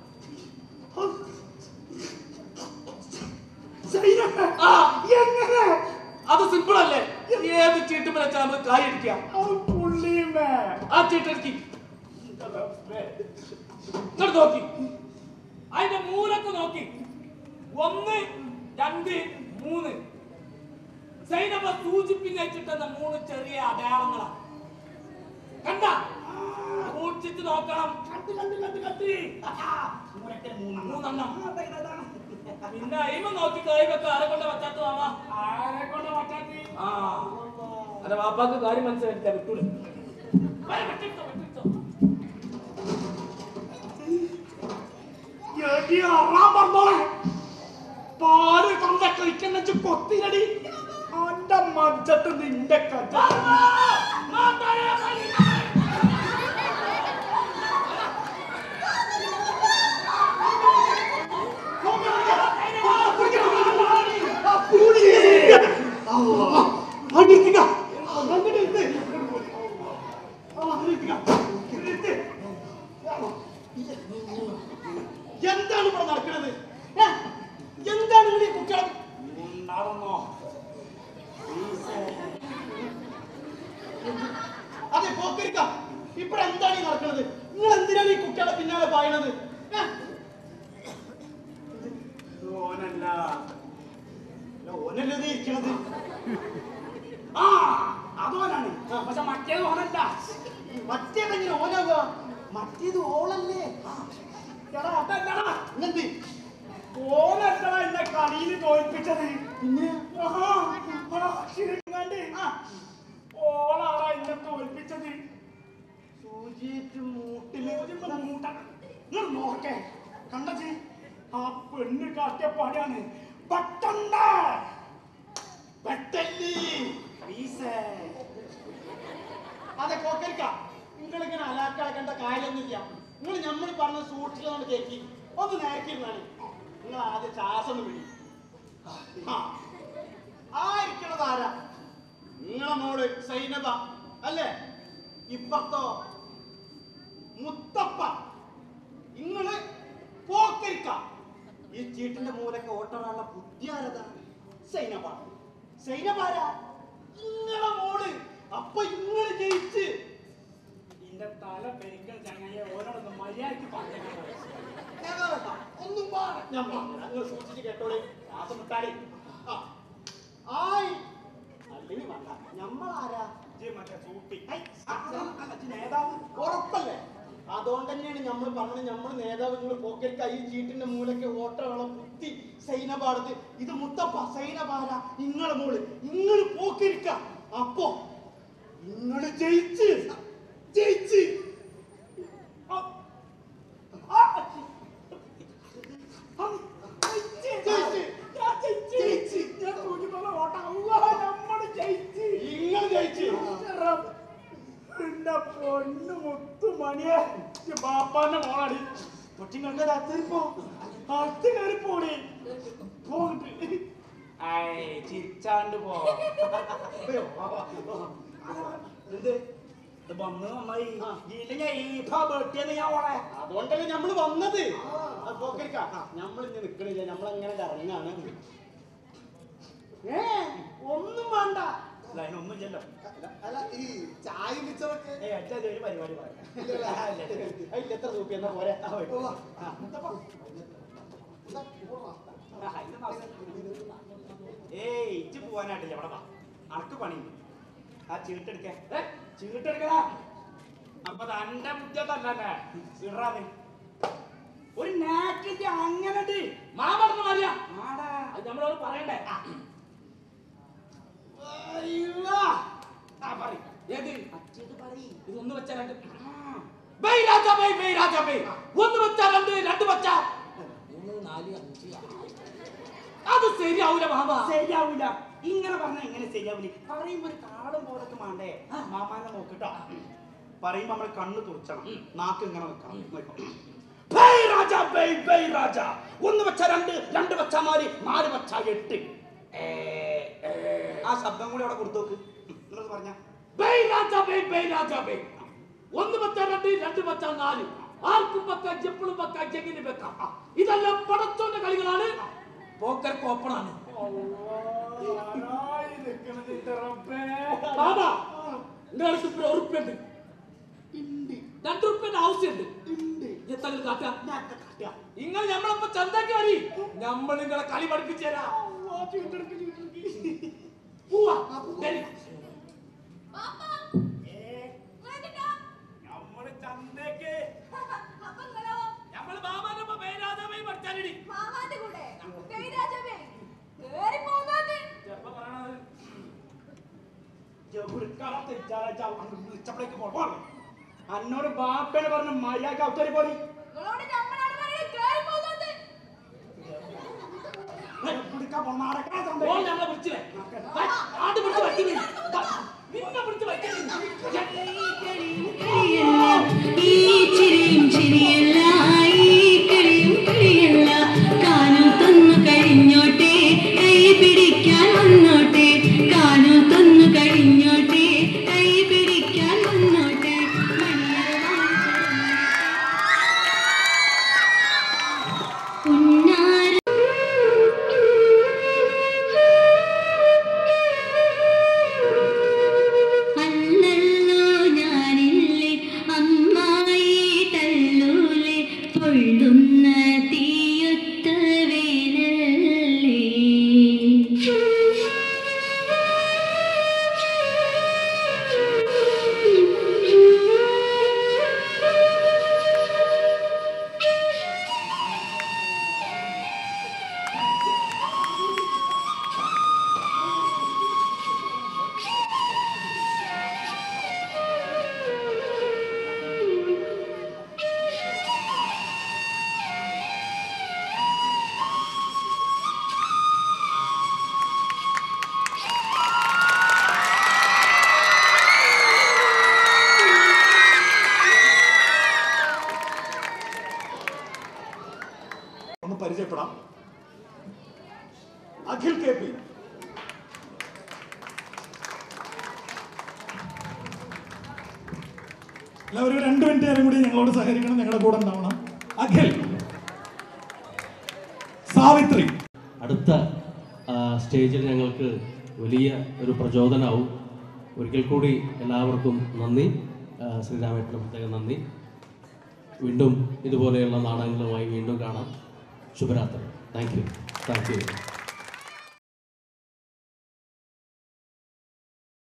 സൈനബ, ആ എങ്ങനെ അത് സിമ്പിൾ അല്ലേ ഏത് ചീട്ടും വെച്ചാൽ നമുക്ക് കായ് അടിക്കാം ആ പുള്ളിയുമേ. ആ ചീട്ടടിക്ക് ഇങ്ങോട്ട് നോക്കി അതിന്റെ മൂലക്ക് നോക്കി ഒന്ന് രണ്ട് മൂന്ന് സൈനബ സൂചിപ്പിച്ചിട്ടെന്ന മൂന്ന് ചെറിയ അടയാളങ്ങളാണ് കണ്ട സൂക്ഷിച്ച് നോക്കണം കണ്ട് കണ്ട് കണ്ട് കണ്ട്. ആഹാ, മൂരട്ടെ മൂന്നെണ്ണം. മൂന്നെണ്ണം. ആ, ദേ, ദേ, ദേ. പിന്നെ അയിമ നോക്കി കായ് വെക്ക ആരെ കൊണ്ട് പറ്റാത്ത മാമാ ആരെ കൊണ്ട് പറ്റാത്ത? ആ അതെ വാപ്പാക്ക് കാര്യം മനസ്സിലാക്കിയാ വിട്ടൂടെ വരെ, വിട്ടിട്ടോ, വിട്ടിട്ടോ. എടി അറാൻ പറഞ്ഞോളെ. പാല് കണ്ട കഴിക്കുന്ന ഇജ്ജ് കൊത്തിയടി അന്റെ മജ്ജത്ത് നിന്റെ കജ എന്താണ് ഇവിടെ നടക്കുന്നത് ഏ? എന്താണ് ഇവിടെ ഈ കുട്ടികളെ ഉണ്ടാവുന്നോ അതെ പോക്കരിക്ക ഇവിടെ എന്താണ് ഈ നടക്കുന്നത് നിങ്ങൾ എന്തിനാണ് ഈ കുട്ടികളെ പിന്നാലെ പായണത് ഏ? ഓനല്ല അല്ല, ഓനല്ലേ ഇത് ഇരിക്കണത് ആ അതോനാണ് പക്ഷെ മറ്റേത് ഓനല്ല മറ്റേതെങ്ങനെ ഓനാവുക മറ്റേത് ഓളല്ലേ എടാ അതല്ലടാ ഇന്നെന്ത് ഓനല്ലടാ എന്നെ കളിയിൽ തോൽപ്പിച്ചത് പിന്നെ ആഹാ, ആ, ശരിങ്ങാണ്ട്. ആ, ഓളാടാ എന്നെ തോൽപ്പിച്ചത് സൂചിയേറ്റ് മൂട്ടില് ഇതിപ്പോ മൂട്ടണം. നിങ്ങൾ നോക്കേ കണ്ടച്ചി ആ പെണ്ണ് കാട്ടിയ പണിയാണ് പട്ടണ്ട പെട്ടല്ലേ വീസേ. അതെ പോക്കരിക്ക നിങ്ങൾ ഇങ്ങനെ അലാക്കളക്കേണ്ട കാര്യമൊന്നുമില്ല നിങ്ങൾ നമ്മൾ പറഞ്ഞ സൂക്ഷിച്ചതുകൊണ്ട് കേക്കി ഒന്ന് നേക്കിരുന്നാണ് നിങ്ങൾ ആദ്യം ശ്വാസം ഒന്ന് വിളി ആ. ആ ഇരിക്കണത് ആരാ നിങ്ങളെ മോള് സൈനബ അല്ലേ ഇപ്പത്തോ മുത്തപ്പ നിങ്ങള് പോക്കരിക്ക ഈ ചീട്ടിന്റെ മൂലൊക്കെ ഓട്ടറാനുള്ള ബുദ്ധിയാരതാ സൈനബ സൈനബാരാ നിങ്ങളെ മോള് അപ്പൊ ഇങ്ങള് ജയിച്ച് ഇന്റെ തല പെരിക്കൽ ചങ്ങയെ ഓരോടൊന്ന് മര്യാദക്ക് പറഞ്ഞു ഞങ്ങളെന്താ? ഒന്നും പാടെ ഞാൻ പറഞ്ഞു നിങ്ങൾ സൂക്ഷിച്ച് കേട്ടോളി ശ്വാസം വിട്ടാളി ആ. ആയി അല്ലെങ്കിൽ വേണ്ട ഞമ്മളാരാ ഇജ്ജ് മറ്റേ സൂപ്പി ഐ, അല്ല, ഇജ്ജ് നേതാവ് ഉറപ്പല്ലേ അതുകൊണ്ട് തന്നെയാണ് നമ്മൾ പറഞ്ഞത് നമ്മൾ നേതാവ് നിങ്ങൾ പോക്കറ്റ് കൈ ചീട്ടിന്റെ മൂലക്ക് ഓട്ടവെള്ളം കുത്തി സൈനപാടത്ത് ഇത് മുത്തപ്പ സൈനപാല നിങ്ങളെ മോള് നിങ്ങൾ പോക്കിരിക്ക അപ്പോ നിങ്ങൾ ജയിച്ച് ജയിച്ച് ആ, ആ, ആ, ജയിച്ച്. ജയിച്ച്. ഞാൻ സൂചിപ്പുള്ള ഓട്ടം അള്ളാ, നമ്മള് ജയിച്ച് നിങ്ങൾ ജയിച്ച് എന്റെ പൊന്നു മുത്തുമണിയെ ഈ ബാപ്പാന്റെ മോളാടി കൊച്ചിങ്ങൾക്ക് അകത്തേറിപ്പോ അകത്ത് കയറിപ്പോടി പോയിട്ട് ഐ ചിരിച്ചാണ്ട് പോ എന്ത് ഇത് വന്ന് നന്നായി ഇല്ലെങ്കിൽ ഈ ബേട്ടിയെന്ന് ഞാൻ ഓളെ അതുകൊണ്ടല്ലേ നമ്മള് വന്നത് പോക്കരിക്ക നമ്മൾ ഇനി നിക്കണില്ല നമ്മൾ അങ്ങനെ കറങ്ങാണ് ഏ ഒന്നും വേണ്ട അല്ല അതിനൊന്നും ഇല്ലല്ലോ അല്ല ഈ ചായ മിച്ചറൊക്കെ ഏ അച്ഛാ ഇത് ഒരു പരിപാടി പറയാം അതിൽ എത്ര രൂപ എന്നാ പോരെ ഏയ് ഇജ്ജ് പോവാനായിട്ടില്ല ഇവിടെ വാ അനക്ക് പണിയുണ്ട് ആ ചീട്ടെടുക്കേ ചീട്ടെടുക്കടാ അപ്പൊ തന്റെ ബുദ്ധിയതല്ലേ ഇടാതെ ഒരു നാക്കിന്റെ അങ്ങനെ മാമടന്ന് മാറിയ അത് നമ്മളോട് പറയണ്ടേ ഏത് ഇതൊന്ന് വെച്ച രണ്ട് ബൈ രാജാ ബൈ ബൈ രാജാ ബൈ ഒന്ന് വെച്ച രണ്ട് രണ്ട് വെച്ച മൂന്ന് നാല് അഞ്ച് ആറ്. അത് ശരിയാവൂല മാമ ശരിയാവൂല ഇങ്ങനെ പറഞ്ഞാ എങ്ങനെ ശരിയാവൂല പറയുമ്പോ ഒരു കാടും പോലൊക്കെ മാണ്ടേ മാമാനെ നോക്കിട്ടോ പറയുമ്പോ നമ്മള് കണ്ണ് തുറച്ചണം നാക്ക് ഇങ്ങനെ വെക്കണം നോക്കോ. ബേയ് രാജാ ബേയ് ബേയ് രാജാ ഒന്ന് വെച്ച രണ്ട് രണ്ട് വെച്ച നാല് നാല് വെച്ച എട്ട് ഏ, ഏ. ആ ശബ്ദം കൂടി അവിടെ കൊടുത്തു നോക്ക് എന്നിട്ട് പറഞ്ഞ ബൈ രാജാ ബൈ ബൈ രാജാ ബൈ ഒന്ന് വെച്ച രണ്ട് രണ്ട് വെച്ച നാല് ആർക്കും വെക്കാം എപ്പോഴും വെക്കാം എങ്ങനെ വെക്കാം ഇതെല്ലാം പടച്ചോന്റെ കളികളാണ് പോക്കർ കോപ്പണാണ് മാമ നിങ്ങളുടെ അടുത്ത് ഇപ്പൊ ഒരു ഉറുപ്പ്യുണ്ട് രണ്ട് ഉറുപ്പ്യന്റെ ആവശ്യമുണ്ട് എത്ര കാട്ടാ നിങ്ങൾ നമ്മളിപ്പോ ചന്താക്കി വരി നമ്മൾ നിങ്ങളെ കളി പഠിപ്പിച്ചു തരാം പോവാ വരി. പാപ്പാ വേണ്ടിട്ടാ നമ്മള് ചന്തക്ക് അപ്പൊ നിങ്ങളോ നമ്മൾ മാമാന്റെ ഒപ്പം മേരാജാവായി പഠിച്ചാലടി മാമാന്റെ കൂടെ കൈ രാജാവേ കേറി പോകാതെ ചെറുപ്പം പറയണത് വിളിച്ചപ്പോഴേക്ക് പോകണം അന്നോട് ബാപ്പനെ പറഞ്ഞ മര്യാദ ഔത്തരി പോടി നിങ്ങളോട് നമ്മളാണ് പറയുന്നത് കേറി പോകാതെ പിടിക്കാൻ പോണ നടക്കണ ഓൻ ചന്തക്ക് ഞങ്ങളെ വിളിച്ചില്ലേ ആണ്ട് പിടിച്ച് വയ്ക്കുന്നു നിന്നെ പിടിച്ച് വയ്ക്കുന്നു ഈ ചിരിയും ചിരിയല്ല ഈ കളിയും കളിയല്ല കാനു തന്നു കഴിഞ്ഞോട്ടെ കൈ പിടിക്കാൻ വന്നോട്ടെ കാനു തന്നു കഴിഞ്ഞോട്ടെ കൈ പിടിക്കാൻ വന്നോട്ടെ ഉന്നാര അല്ലല്ലോ ഞാനില്ലേ അമ്മായി തല്ലൂലെ പൊള്ളുന്ന തീയൊത്ത വേനല്ലേ ഒന്ന് പരിചയപ്പെടാം അഖിൽ കെ പി എല്ലാവരും രണ്ട് മിനിറ്റ് നേരം കൂടി ഞങ്ങളോട് സഹകരിക്കണം ഞങ്ങളുടെ കൂടെ ഉണ്ടാവണം അഖിൽ സാവിത്രി അടുത്ത ആ, സ്റ്റേജിൽ ഞങ്ങൾക്ക് വലിയ ഒരു പ്രചോദനമാവും ഒരിക്കൽ കൂടി എല്ലാവർക്കും നന്ദി ആ, ശ്രീരാമേട്ടന് പ്രത്യേകം നന്ദി വീണ്ടും ഇതുപോലെയുള്ള നാടകങ്ങളുമായി വീണ്ടും കാണാം ശുഭരാത്രി താങ്ക് യു താങ്ക് യു